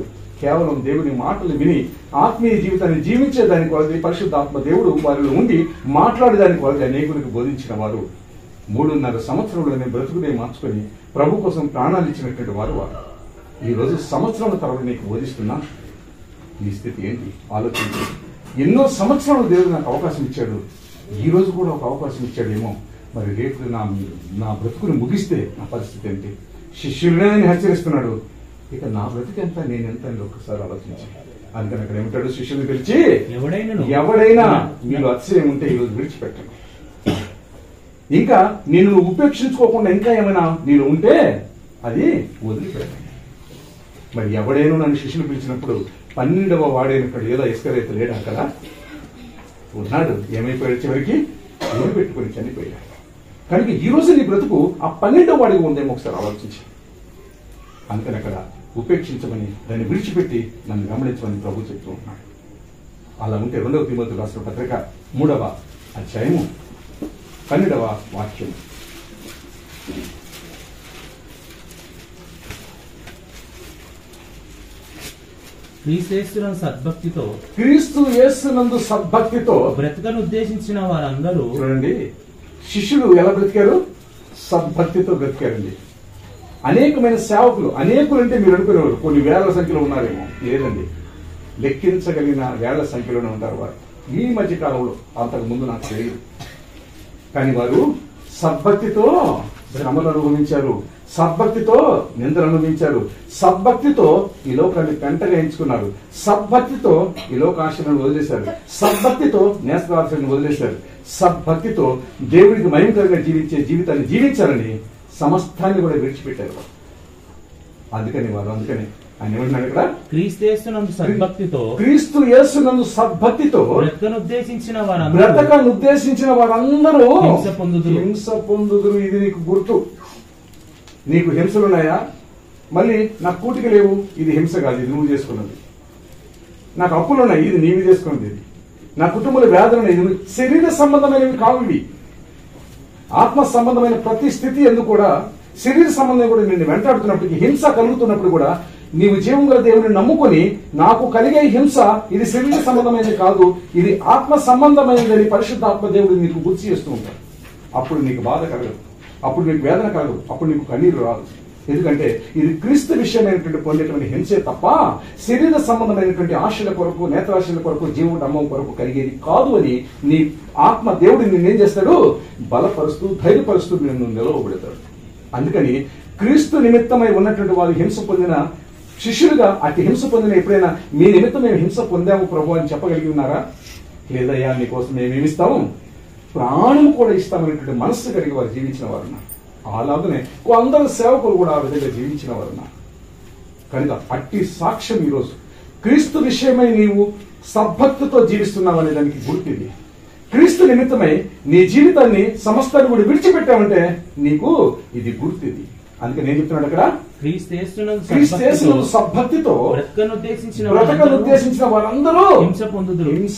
కేవలం దేవుని మాటలు విని ఆత్మీయ జీవితాన్ని జీవించే దాని కొలది పరిశుద్ధాత్మ దేవుడు వారిలో ఉండి మాట్లాడేదాని కొలది అనేకులకు బోధించిన వారు మూడున్నర సంవత్సరంలోనే బ్రతుకునే మార్చుకొని ప్రభు కోసం ప్రాణాలు ఇచ్చినటువంటి వారు వారు ఈ రోజు సంవత్సరాల తరబడి నీకు బోధిస్తున్నా నీ స్థితి ఏంటి ఆలోచించు ఎన్నో సంవత్సరాలు దేవుడు నాకు అవకాశం ఇచ్చాడు ఈ రోజు కూడా ఒక అవకాశం ఇచ్చాడేమో మరి రేపు నా నా బ్రతుకుని ముగిస్తే నా పరిస్థితి ఏంటి శిష్యులనే ఆయన హెచ్చరిస్తున్నాడు ఇక నా బ్రతికి ఎంత నేను ఎంత అని ఒక్కసారి ఆలోచించి అందుకని అక్కడ ఏమిటాడు శిష్యుని పిలిచి ఎవడైనను ఎవడైనా మీరు అతిశయం ఉంటే ఈరోజు విడిచిపెట్టండి ఇంకా నేను నువ్వు ఉపేక్షించుకోకుండా ఇంకా ఏమైనా నేను ఉంటే అది వదిలిపెట్టండి మరి ఎవడైనా నన్ను శిష్యులు పిలిచినప్పుడు పన్నెండవ వాడైనప్పుడు ఏదో ఇస్కరైతే లేడు అక్కడ ఉన్నాడు ఏమైపోయాడు చివరికి ఊరు పెట్టుకొని చనిపోయాడు కనుక ఈ రోజు నీ బ్రతుకు ఆ పన్నెండవ వాడిగా ఉందేమో ఒకసారి ఆలోచించి అందుకని అక్కడ ఉపేక్షించమని దాన్ని విడిచిపెట్టి నన్ను గమనించమని ప్రభు చెప్తూ ఉన్నాడు అలా ఉంటే రెండవ తిమ్మతులు రాసిన పత్రిక మూడవ అధ్యాయము పన్నెండవ వాక్యం క్రీస్తేస్తున్న సద్భక్తితో క్రీస్తు యేసునందు సద్భక్తితో బ్రతకను ఉద్దేశించిన వారందరూ చూడండి శిష్యులు ఎలా బ్రతికారు సద్భక్తితో బ్రతికారండి అనేకమైన సేవకులు అనేకులు అంటే మీరు అనుకునేవారు కొన్ని వేల సంఖ్యలో ఉన్నారేమో లేదండి లెక్కించగలిగిన వేల సంఖ్యలోనే ఉంటారు వారు ఈ మధ్య కాలంలో అంతకు ముందు నాకు తెలియదు కానీ వారు సద్భక్తితో శ్రమలు అనుభవించారు సద్భక్తితో నిందలు అనుభవించారు సద్భక్తితో ఈ లోకాన్ని పెంటగా ఎంచుకున్నారు సద్భక్తితో ఈ లోకాశలను వదిలేశారు సద్భక్తితో నేస్తాశలను వదిలేశారు సద్భక్తితో దేవుడికి మహిమకరంగా జీవించే జీవితాన్ని జీవించాలని సమస్తాన్ని కూడా విడిచిపెట్టారు వారు. అందుకని వారు అందుకని ఆయన ఏమంటున్నాడు ఇక్కడ క్రీస్తేస్తున్నందు సద్భక్తితో క్రీస్తు యేసునందు సద్భక్తితో బ్రతకను ఉద్దేశించిన వారందరూ బ్రతకను ఉద్దేశించిన వారందరూ హింస పొందుదురు. హింస పొందుదురు ఇది నీకు గుర్తు నీకు హింసలున్నాయా మళ్ళీ నాకు కూటికి లేవు ఇది హింస కాదు ఇది నువ్వు చేసుకున్నది నాకు అప్పులున్నాయి ఇది నీవు చేసుకున్నది ఇది నా కుటుంబంలో వేదన ఉన్నాయి, ఇది నువ్వు- శరీర సంబంధమైనవి కావు ఇవి ఆత్మ సంబంధమైన ప్రతి స్థితి ఎందుకు కూడా శరీర సంబంధం కూడా నిన్ను వెంటాడుతున్నప్పటికీ హింస కలుగుతున్నప్పుడు కూడా నీవు జీవం గల దేవుని నమ్ముకొని నాకు కలిగే హింస ఇది శరీర సంబంధమైనది కాదు ఇది ఆత్మ సంబంధమైనదని పరిశుద్ధాత్మ దేవుడు నీకు గుర్తు చేస్తూ ఉంటాడు అప్పుడు నీకు బాధ కలగదు అప్పుడు నీకు వేదన కలగదు అప్పుడు నీకు కన్నీరు రాదు ఎందుకంటే ఇది క్రీస్తు విషయమైనటువంటి పొందేటువంటి హింసే తప్ప శరీర సంబంధమైనటువంటి ఆశల కొరకు నేత్రాశల కొరకు జీవం నమ్మం కొరకు కలిగేది కాదు అని నీ ఆత్మ దేవుడు నిన్నేం చేస్తాడు బలపరుస్తూ ధైర్యపరుస్తూ నిన్ను నిలవబెడతాడు అందుకని క్రీస్తు నిమిత్తమై ఉన్నటువంటి వారు హింస పొందిన శిష్యులుగా అతి హింస పొందిన ఎప్పుడైనా మీ నిమిత్తం మేము హింస పొందాము ప్రభు అని చెప్పగలిగి ఉన్నారా లేదయ్యా నీకోసం మేమేమి ఇస్తాము ప్రాణం కూడా ఇస్తామనేటువంటి మనస్సు కలిగి వారు జీవించిన వారు ఉన్నారు. అలాగనే కొందరు సేవకులు కూడా ఆ విధంగా జీవించిన వారు ఉన్నారు. కనుక అట్టి సాక్ష్యం ఈరోజు క్రీస్తు విషయమై నీవు సద్భక్తితో జీవిస్తున్నావు అనే దానికి గుర్తిది క్రీస్తు నిమిత్తమై నీ జీవితాన్ని సమస్తాన్ని కూడా విడిచిపెట్టావంటే నీకు ఇది గుర్తిది అందుకే నేను చెప్తున్నాడు అక్కడ క్రీస్తేస్తున్నందు క్రీస్తు సద్భక్తితో యేసునందు సద్భక్తితో బ్రతకను ఉద్దేశించిన బ్రతకను వారందరూ ఉద్దేశించిన వారందరూ హింస పొందుదురు హింస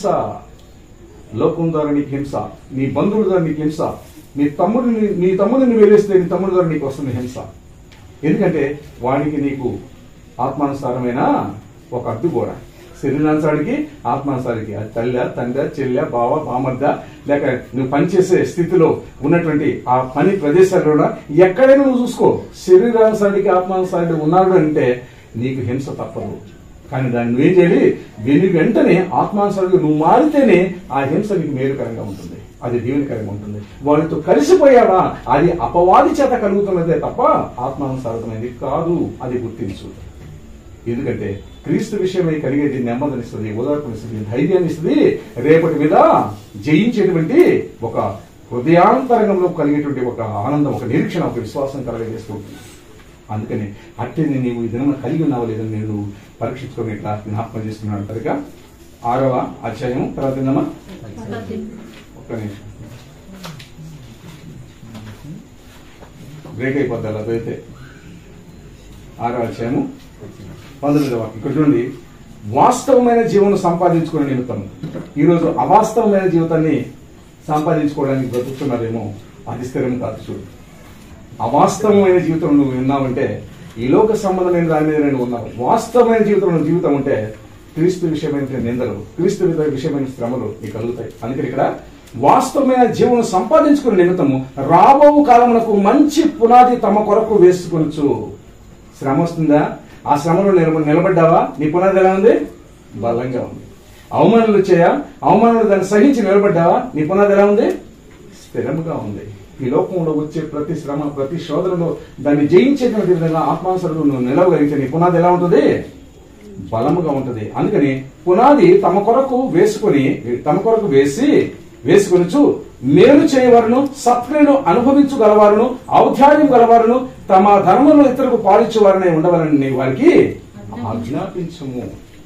లోకం ద్వారా నీకు హింస నీ బంధువుల ద్వారా నీకు హింస నీ తమ్ముడిని నీ తమ్ముడిని వేలేస్తే నీ తమ్ముడి ద్వారా నీకు వస్తుంది హింస ఎందుకంటే వాడికి నీకు ఆత్మానుసారమైన ఒక అడ్డు కూడా శరీరానుసారికి ఆత్మానుసారికి అది తల్లి తండ్రి చెల్లె బావ బామర్ద లేక నువ్వు పనిచేసే స్థితిలో ఉన్నటువంటి ఆ పని ప్రదేశాల్లో ఎక్కడైనా నువ్వు చూసుకో శరీరానుసారికి ఆత్మానుసారికి ఉన్నాడు అంటే నీకు హింస తప్పదు కానీ దాన్ని నువ్వేం చేయాలి వెను వెంటనే ఆత్మానుసారంగా నువ్వు మారితేనే ఆ హింస నీకు మేలుకరంగా ఉంటుంది అది దీవెనకరంగా ఉంటుంది వాళ్ళతో కలిసిపోయావా అది అపవాది చేత కలుగుతున్నదే తప్ప ఆత్మానుసారమైనది కాదు అది గుర్తించు ఎందుకంటే క్రీస్తు విషయమై కలిగేది నెమ్మదినిస్తుంది ఓదార్పునిస్తుంది ధైర్యాన్ని ఇస్తుంది రేపటి మీద జయించేటువంటి ఒక హృదయాంతరంగంలో కలిగేటువంటి ఒక ఆనందం ఒక నిరీక్షణ ఒక విశ్వాసం కలగజేస్తూ ఉంటుంది అందుకని అట్టని నీవు ఈ దినం కలిగి ఉన్నావా లేదని నేను పరీక్షించుకొని ఇట్లా జ్ఞాపకం చేస్తున్నాను కనుక ఆరవ అధ్యాయం తర్వాత ఏందమ్మా ఒక్క నిమిషం బ్రేక్ అయిపోద్ది అలా అయితే ఆరవ అధ్యాయము పంతొమ్మిదవ వాక్యం. ఇక్కడ చూడండి వాస్తవమైన జీవనం సంపాదించుకునే నిమిత్తం ఈరోజు అవాస్తవమైన జీవితాన్ని సంపాదించుకోవడానికి బ్రతుకుతున్నారేమో అది స్థిరం కాదు చూడు అవాస్తవమైన జీవితం నువ్వు విన్నావంటే ఈ లోక సంబంధమైన దాని మీద నేను ఉన్నాను వాస్తవమైన జీవితంలో జీవితం ఉంటే క్రీస్తు విషయమైన నిందలు క్రీస్తు విషయమైన శ్రమలు నీకు కలుగుతాయి అందుకని ఇక్కడ వాస్తవమైన జీవనం సంపాదించుకునే నిమిత్తము రాబో కాలమునకు మంచి పునాది తమ కొరకు వేసుకొనచ్చు శ్రమ వస్తుందా ఆ శ్రమలో నిలబ నిలబడ్డావా నీ పునాది ఎలా ఉంది బలంగా ఉంది అవమానాలు వచ్చాయా అవమానాలు దాన్ని సహించి నిలబడ్డావా నీ పునాది ఎలా ఉంది స్థిరంగా ఉంది ఈ లోకంలో వచ్చే ప్రతి శ్రమ ప్రతి శోధనలో దాన్ని జయించేటువంటి విధంగా ఆత్మానుసరుడు నువ్వు నిలవగలిగితే నీ పునాది ఎలా ఉంటుంది బలముగా ఉంటుంది అందుకని పునాది తమ కొరకు వేసుకొని తమ కొరకు వేసి వేసుకొనొచ్చు మేలు చేయవారును సత్క్రియను అనుభవించగలవారును ఔదార్యం గలవారును తమ ధర్మంలో ఇతరులకు పాలించేవారనే ఉండవాలని నీ వారికి ఆజ్ఞాపించము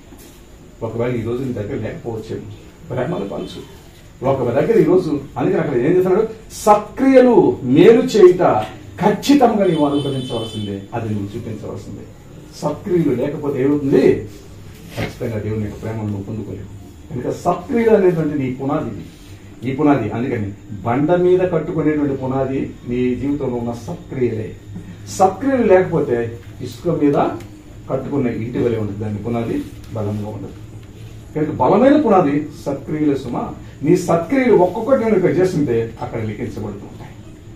ఒకవేళ ఈ రోజు నీ దగ్గర లేకపోవచ్చేమో ప్రేమను పంచు ఒక దగ్గర ఈ రోజు అందుకని అక్కడ ఏం చేస్తున్నాడు సత్క్రియలు మేలు చేయుట ఖచ్చితంగా నీవు అనుభవించవలసిందే అది నువ్వు చూపించవలసిందే సత్క్రియలు లేకపోతే ఏమవుతుంది ఖచ్చితంగా దేవుని యొక్క ప్రేమను నువ్వు పొందుకోలేవు కనుక సత్క్రియలు అనేటువంటి నీ పునాది ఇది. ఈ పునాది అందుకని బండ మీద కట్టుకునేటువంటి పునాది నీ జీవితంలో ఉన్న సత్క్రియలే సత్క్రియలు లేకపోతే ఇసుక మీద కట్టుకున్న ఇంటి వలె ఉంటుంది దాని పునాది బలంగా ఉండదు కనుక బలమైన పునాది సత్క్రియల సుమ నీ సత్క్రియలు ఒక్కొక్కటి నేను ఇక్కడ చేస్తుంటే అక్కడ లిఖించబడుతూ ఉంటాయి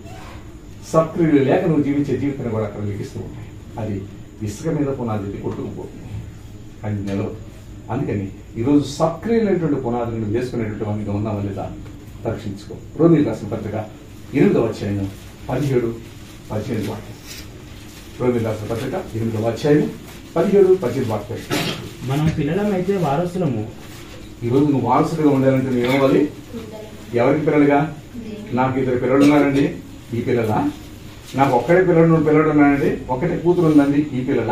సత్క్రియలు లేక నువ్వు జీవించే జీవితాన్ని కూడా అక్కడ లిఖిస్తూ ఉంటాయి అది ఇసుక మీద పునాది ఇది కొట్టుకుపోతుంది అది నిలవదు అందుకని ఈరోజు సత్క్రియలైనటువంటి పునాదిని నువ్వు వేసుకునేటువంటి వాడిగా ఉన్నావా లేదా పరీక్షించుకో రోమిల్ రాసిన పత్రిక ఎనిమిదవ అధ్యాయం పదిహేడు పద్దెనిమిది వాక్యం రోమిల్ రాసిన పత్రిక ఎనిమిదవ అధ్యాయం పదిహేడు పద్దెనిమిది వాక్యం మనం పిల్లలమైతే వారసులము ఈరోజు నువ్వు వారసుడిగా ఉండాలంటే నువ్వు ఏమవ్వాలి ఎవరికి పిల్లలుగా నాకు ఇద్దరు పిల్లలు ఉన్నారండి ఈ పిల్లల నాకు ఒక్కడే పిల్లడు నువ్వు పిల్లడు ఉన్నానండి ఒకటే కూతురు ఉందండి ఈ పిల్లల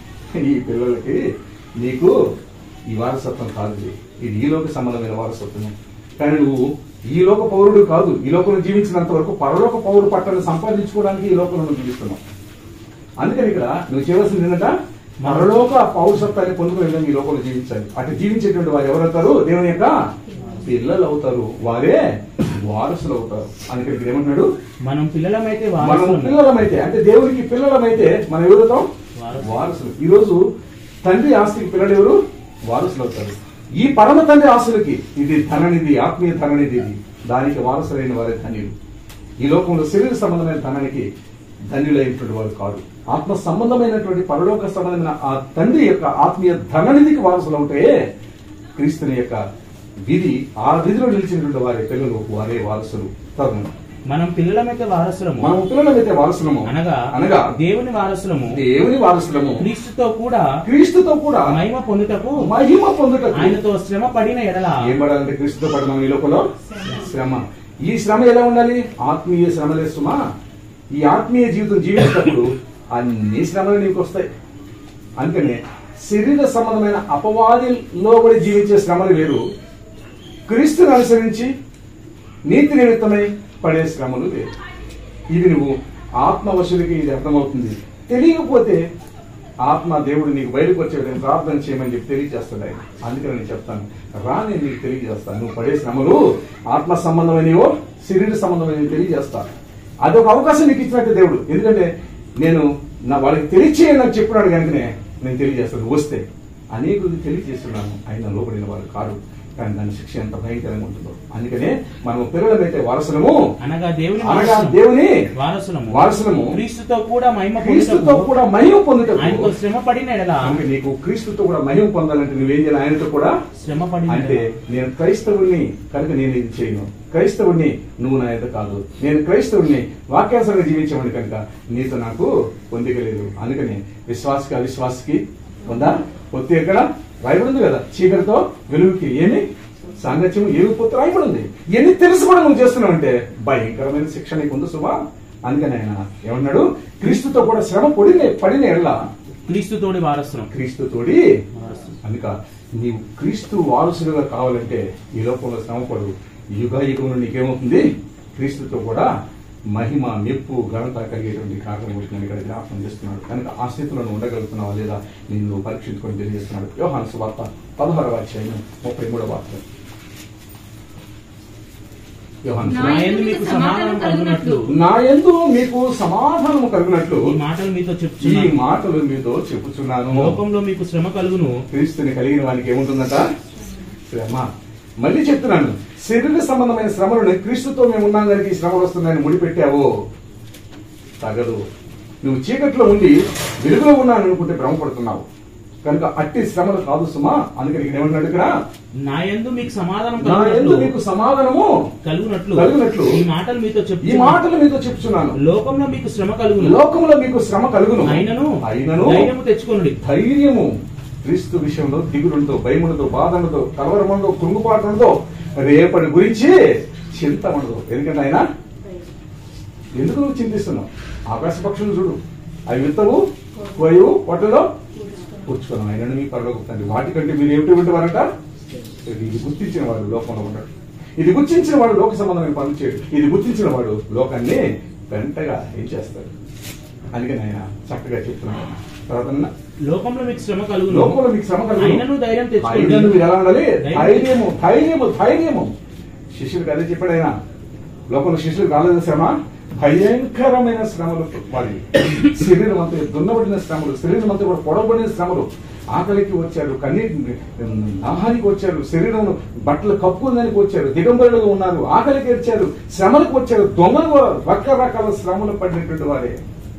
ఈ పిల్లలకి నీకు ఈ వారసత్వం కాదు ఇది. ఇది ఈ లోక సంబంధమైన వారసత్వం కానీ నువ్వు ఈ లోక పౌరుడు కాదు ఈ లోకంలో జీవించినంత వరకు పరలోక పౌరుడు పట్టాన్ని సంపాదించుకోవడానికి ఈ లోకంలో నువ్వు జీవిస్తున్నావు అందుకని ఇక్కడ నువ్వు చేయవలసింది ఏంటంట మరలోక పౌరసత్వాన్ని పొందుకునే విధంగా ఈ లోకంలో జీవించాలి అటు జీవించేటువంటి వారు ఎవరవుతారు దేవుని యొక్క పిల్లలు అవుతారు వారే వారసులు అవుతారు అందుకని ఇక్కడ ఏమంటున్నాడు మనం పిల్లలమైతే మనం వారసులము పిల్లలమైతే అంటే దేవునికి పిల్లలమైతే మనం ఎవరుతాం వారసులు. వారసులు ఈ రోజు తండ్రి ఆస్తికి పిల్లలు ఎవరు వారసులు అవుతారు ఈ పరమ తండ్రి ఆస్తులకి ఇది ధననిధి ఆత్మీయ ధననిధి ఇది దానికి వారసులైన వారే ధన్యులు ఈ లోకంలో శరీర సంబంధమైన ధనానికి ధన్యులైనటువంటి వారు కాదు ఆత్మ సంబంధమైనటువంటి పరలోక సంబంధమైన ఆ తండ్రి యొక్క ఆత్మీయ ధననిధికి వారసులు ఉంటే క్రీస్తుని యొక్క విధి ఆ విధిలో నిలిచినటువంటి వారి పిల్లలు వారే వారసులు తరుణం మనం పిల్లలమైతే వారసులము మనం పిల్లలమైతే వారసులము అనగా అనగా దేవుని వారసులము దేవుని వారసులము క్రీస్తుతో కూడా క్రీస్తుతో కూడా మహిమ పొందుటకు మహిమ పొందుటకు ఆయనతో శ్రమ పడిన ఎడల ఏం పడాలంటే క్రీస్తుతో పాటు మనం ఈ లోకంలో శ్రమ ఈ శ్రమ ఎలా ఉండాలి ఆత్మీయ శ్రమలే సుమా ఈ ఆత్మీయ జీవితం జీవించినప్పుడు అన్ని శ్రమలు నీకు వస్తాయి అందుకనే శరీర సంబంధమైన అపవాది లోబడి జీవించే శ్రమలు వేరు క్రీస్తుని అనుసరించి నీతి నిమిత్తమై పడే శ్రమలు వేరు ఇది నువ్వు ఆత్మవశుడికి ఇది అర్థమవుతుంది తెలియకపోతే ఆత్మ దేవుడు నీకు బయటకు వచ్చే విధంగా ప్రార్థన చేయమని చెప్పి తెలియజేస్తాడు ఆయన అందుకని నేను చెప్తాను రా నేను నీకు తెలియజేస్తాను నువ్వు పడే శ్రమలు ఆత్మ సంబంధమైనవో శరీర సంబంధమైనవి తెలియజేస్తా అదొక అవకాశం నీకు ఇచ్చినట్టు దేవుడు ఎందుకంటే నేను నా వాళ్ళకి తెలియచేయని నాకు చెప్పినాడు కనుకనే నేను తెలియజేస్తాను వస్తే అనేకులకు తెలియజేస్తున్నాను ఆయన లోపడిన వాళ్ళు కాదు కానీ దాని శిక్ష ఎంత భయంకరంగా ఉంటుందో అందుకనే మనం పిల్లలమైతే వారసులము అనగా దేవుని అనగా వారసులము. దేవుని వారసులము వారసులము క్రీస్తుతో కూడా మహిమ క్రీస్తుతో పొందుటకు కూడా మహిమ పొందుటకు ఆయనతో శ్రమ పడిన ఎడల అంటే నీకు క్రీస్తుతో కూడా మహిమ పొందాలంటే నువ్వేం చేయాలి ఆయనతో కూడా శ్రమ పడిన అంటే ఎడల. నేను క్రైస్తవుడిని కనుక నేను ఇది చేయను క్రైస్తవుడిని నువ్వు నా యొక్క కాదు నేను క్రైస్తవుడిని వాక్యాసంగా జీవించమని కనుక నీతో నాకు పొందిక లేదు అందుకని విశ్వాసకి అవిశ్వాసకి ఉందా పొత్తి ఎక్కడ రాయబడింది కదా చీకటితో వెలుగుకి ఏమి సాంగత్యం ఏమి పొత్తు రాయబడింది ఎన్ని తెలుసు కూడా నువ్వు చేస్తున్నావు అంటే భయంకరమైన శిక్ష నీకు ఉంది సుమా అందుకని ఆయన ఏమన్నాడు క్రీస్తుతో కూడా శ్రమ పడిన పడిన ఎడల క్రీస్తుతోడి వారసులం క్రీస్తుతోడి వారసులం. అందుక నీవు క్రీస్తు వారసులుగా కావాలంటే ఈ లోకంలో శ్రమపడు యుగ యుగంలో నీకేమవుతుంది క్రీస్తుతో కూడా మహిమ మెప్పు ఘనత కలిగేటువంటి కారణం వచ్చిందని ఇక్కడ జ్ఞాపకం చేస్తున్నాడు కనుక ఆ స్థితిలో నువ్వు ఉండగలుగుతున్నావా లేదా నిన్ను పరీక్షించుకొని తెలియజేస్తున్నాడు యోహాను సువార్త పదహారవ అధ్యాయం ముప్పై మూడవ వాక్యం యోహాను నా యందు మీకు సమాధానం కలుగునట్లు నా యందు మీకు సమాధానము కలిగినట్లు ఈ మాటలు మీతో ఈ చెప్తున్నాను మాటలు మీతో చెప్పుచున్నాను లోకంలో మీకు శ్రమ కలుగును క్రీస్తుని కలిగిన వానికి ఏముంటుందట శ్రమ మళ్ళీ చెప్తున్నాను శరీర సంబంధమైన శ్రమలను క్రీస్తుతో మేము ఉన్నాం కనుక ఈ శ్రమలు వస్తున్నాయని ముడిపెట్టావు తగదు నువ్వు చీకట్లో ఉండి వెలుగులో ఉన్నాను అనుకుంటే భ్రమపడుతున్నావు కనుక అట్టి శ్రమలు కాదు సుమా అందుకని ఇక్కడ ఏమంటున్నాడు ఇక్కడ నా యందు మీకు సమాధానం నా ఎందు కలుగునట్లు మీకు సమాధానము కలుగునట్లు కలుగునట్లు ఈ మాటలు మీతో ఈ చెప్తున్నాను మాటలు మీతో చెప్తున్నాను లోకంలో మీకు శ్రమ కలుగును లోకంలో మీకు శ్రమ కలుగును అయినను అయినను ధైర్యము తెచ్చుకొనుడి ధైర్యము క్రీస్తు విషయంలో దిగులుందో భయములతో బాధలతో కలవరములతో కృంగుపాట్లతో రేపటి గురించి చింతమడదు ఎందుకంటే ఆయన ఎందుకు నువ్వు చింతిస్తున్నావు ఆకాశ పక్షులు చూడు అవి విత్తవు కోయవు పొట్టలో కూర్చుకున్నాం ఆయన మీ పరలోకి తండ్రి వాటికంటే మీరు ఏమిటి వారట ఇది గుర్తించిన వాడు లోకంలో ఉంటాడు ఇది గుర్తించిన వాడు లోక సంబంధమైన పనులు చేయడు ఇది గుర్తించిన వాడు లోకాన్ని వెంటగా ఏం చేస్తాడు అందుకని ఆయన చక్కగా చెప్తున్నాడు తర్వాత అన్న, లోకంలో మీకు శ్రమ కలుగును లోకంలో మీకు శ్రమ కలుగును. అయినను ధైర్యం తెచ్చుకోండి. అయినను మీరు ఎలా ఉండాలి ధైర్యం ధైర్యము ధైర్యము ధైర్యము శిష్యుడికి అదే చెప్పాడు ఆయన లోకంలో శిష్యులకు రాలేదు శ్రమ భయంకరమైన శ్రమలు వాడి శరీరం అంతా దున్నబడిన శ్రమలు శరీరం అంతా కూడా పొడవబడిన శ్రమలు ఆకలికి వచ్చారు కన్నీటి ఆహారికి వచ్చారు శరీరం బట్టలు కప్పుకుందానికి వచ్చారు దిగంబరులుగా ఉన్నారు ఆకలికి వచ్చారు శ్రమలకు వచ్చారు దొంగలు కూడా రకరకాల శ్రమలు పడినటువంటి వారే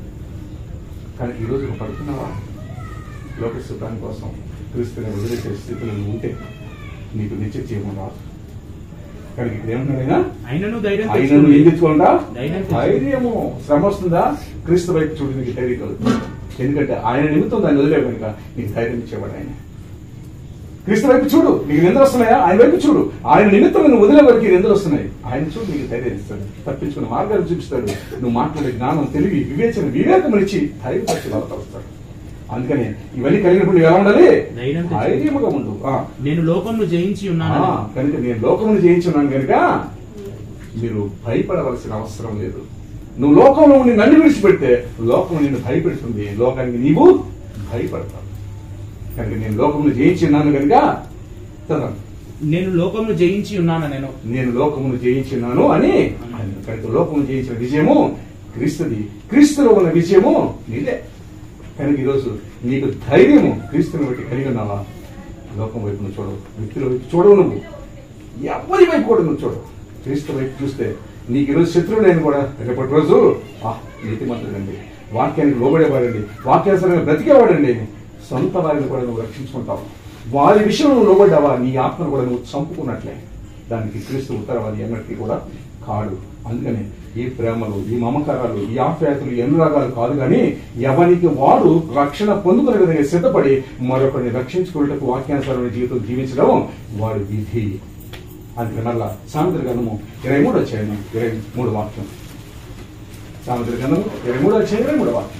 కానీ ఈ రోజు నువ్వు పడుతున్నావా లోక సుఖాని కోసం క్రీస్తుని వదిలేసే స్థితిలో నువ్వు ఉంటే నీకు నిత్య జీవం రాదు కానీ ఇక్కడ ఏమన్నాడు ఆయన అయినను ధైర్యం ఆయన తెచ్చుకోండి. ఏం తెచ్చుకోండా ధైర్యం తెచ్చుకోండి. ధైర్యము శ్రమ వస్తుందా క్రీస్తు వైపు చూడు నీకు ధైర్యం కలుగుతుంది ఎందుకంటే ఆయన నిమిత్తం దాన్ని వదిలే కనుక నీకు ధైర్యం ఇచ్చేవాడు ఆయన క్రీస్తు వైపు చూడు నీకు నిందలు వస్తున్నాయా ఆయన వైపు చూడు ఆయన నిమిత్తం నువ్వు వదిలే వరకు నిందలు వస్తున్నాయి ఆయన చూడు నీకు ధైర్యం ఇస్తాడు తప్పించుకున్న మార్గాలు చూపిస్తాడు నువ్వు మాట్లాడే జ్ఞానం తెలివి వివేచన వివేకం ఇచ్చి ధైర్యం పరిచి వస్తాడు అందుకని ఇవన్నీ కలిగినప్పుడు ఎలా ఉండాలి ధైర్యం తెచ్చుకో. ధైర్యముగా ఉండు ఆ. నేను లోకంను జయించి ఆ, ఉన్నాను కనుక నేను లోకమును జయించున్నాను కనుక మీరు భయపడవలసిన అవసరం లేదు నువ్వు లోకంలో ఉండి నన్ను విడిచిపెడితే లోకం నిన్ను భయపెడుతుంది లోకానికి నీవు భయపడతావు కనుక నేను లోకమును జయించున్నాను కనుక చదవండి నేను లోకంను జయించి ఉన్నాను నేను నేను లోకమును జయించున్నాను అని ఆయన కనుక లోకమును జయించిన విజయము క్రీస్తుది క్రీస్తులో ఉన్న విజయము నీదే కనుక ఈరోజు నీకు ధైర్యము క్రీస్తుని బట్టి కలిగి ఉన్నావా లోకం వైపు నువ్వు చూడవు వ్యక్తుల వైపు చూడవు నువ్వు ఎవరి వైపు కూడా నువ్వు చూడవు క్రీస్తు వైపు చూస్తే నీకు ఈరోజు శత్రువుడైన కూడా రేపటి రోజు ఆ నీతిమంతుడండి వాక్యానికి లోబడేవాడండి వాక్యానుసరంగా బ్రతికేవాడండి సొంత వారిని కూడా నువ్వు రక్షించుకుంటావు వారి విషయంలో నువ్వు లోబడ్డావా నీ ఆత్మను కూడా నువ్వు చంపుకున్నట్లే దానికి క్రీస్తు ఉత్తరవాది ఎన్నటికీ కూడా కాడు అందుకని ఈ ప్రేమలు ఈ మమకారాలు ఈ ఆప్యాయతలు ఈ అనురాగాలు కాదు కానీ ఎవరికి వాడు రక్షణ పొందుకునే విధంగా సిద్ధపడి మరొకరిని రక్షించుకున్నట్టు వాక్యానుసారమైన జీవితం జీవించడం వాడి విధి అందుకని మళ్ళా సామెతల గ్రంథము ఇరవై మూడు వచ్చాయను ఇరవై మూడు వాక్యం సామెతల గ్రంథము ఇరవై మూడు వచ్చాయి ఇరవై మూడు వాక్యం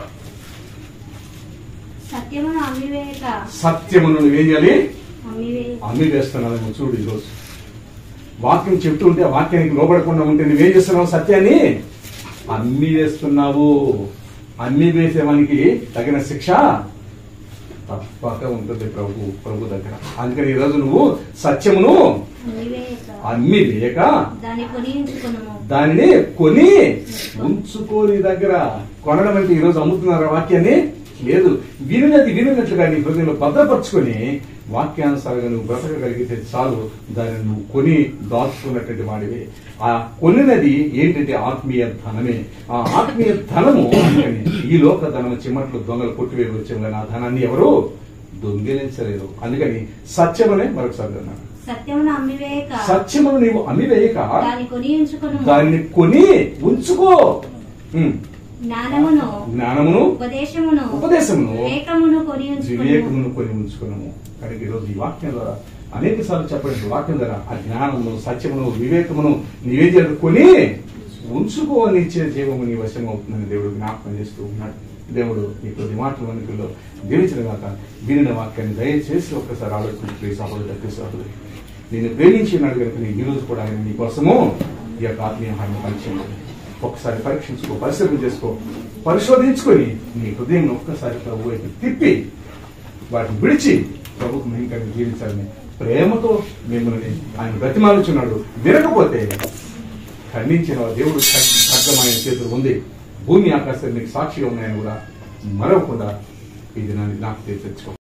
సత్యమును అమ్మివేయక సత్యమును నువ్వేం చేయాలి అమ్మివేయ అమ్మి వేస్తున్నావు చూడు ఈరోజు వాక్యం చెప్తూ ఉంటే ఆ వాక్యానికి లోబడకుండా ఉంటే నువ్వేం చేస్తున్నావు సత్యాన్ని అమ్మి వేస్తున్నావు అమ్మి వేసేవానికి తగిన శిక్ష తప్పక ఉంటుంది ప్రభు ప్రభు దగ్గర అందుకని ఈరోజు నువ్వు సత్యమును అమ్మివేయక అమ్మి వేయక దాన్ని కొనియించుకును దానిని కొని ఉంచుకో నీ దగ్గర కొనడం అంటే ఈరోజు అమ్ముతున్నారు ఆ వాక్యాన్ని లేదు వినినది వినినట్లుగా నీ హృదయంలో భద్రపరుచుకొని వాక్యానుసారంగా నువ్వు బ్రతకగలిగితే చాలు దానిని నువ్వు కొని దాచుకున్నటువంటి వాడివి ఆ కొనినది ఏంటంటే ఆత్మీయ ధనమే ఆ ఆత్మీయ ధనము అందుకని ఈ లోక ధనము చిమ్మట్లు దొంగలు కొట్టివేరు వచ్చాం కానీ ఆ ధనాన్ని ఎవరు దొంగిలించలేరు అందుకని సత్యమనే మరొకసారి అన్నాను సత్యమును అమ్మివేయక సత్యమును నీవు అమ్మివేయక దాన్ని కొనియించుకును దానిని కొని ఉంచుకో ఉమ్. జ్ఞానమును జ్ఞానమును ఉపదేశమును ఉపదేశమును వివేకమును కొనియించుకును వివేకమును కొని ఉంచుకున్నాము కనుక ఈరోజు ఈ వాక్యం ద్వారా అనేక సార్లు చెప్పండి వాక్యం ద్వారా ఆ జ్ఞానమును సత్యమును వివేకమును నీవే చేయాలి కొని ఉంచుకో అని ఇచ్చే జీవము నీ వశం అవుతుందని దేవుడు జ్ఞాపకం చేస్తూ ఉన్నాడు దేవుడు ఈ కొద్ది మాటల వనుకల్లో దీవించిన గాక వినిన వాక్యాన్ని దయచేసి ఒక్కసారి ఆలోచించి ప్రియ సహోదరు క్రీస్తు నేను ప్రేమించినాడు కనుక నేను ఈ రోజు కూడా ఆయన నీ కోసము ఈ యొక్క ఆత్మీయహాన్ని పంచింది ఒకసారి పరీక్షించుకో పరిశీలన చేసుకో పరిశోధించుకొని నీ హృదయం ఒక్కసారి ప్రభు వైపు తిప్పి వాటిని విడిచి ప్రభుకు మేము జీవించాలని ప్రేమతో మిమ్మల్ని ఆయన బ్రతిమాలుచున్నాడు వినకపోతే ఖండించిన దేవుడు ఖడ్గమైన చేతులు ఉంది భూమి ఆకాశం నీకు సాక్షిగా ఉన్నాయని కూడా మరవకుండా ఈ దినాన్ని నాకు తెచ్చుకో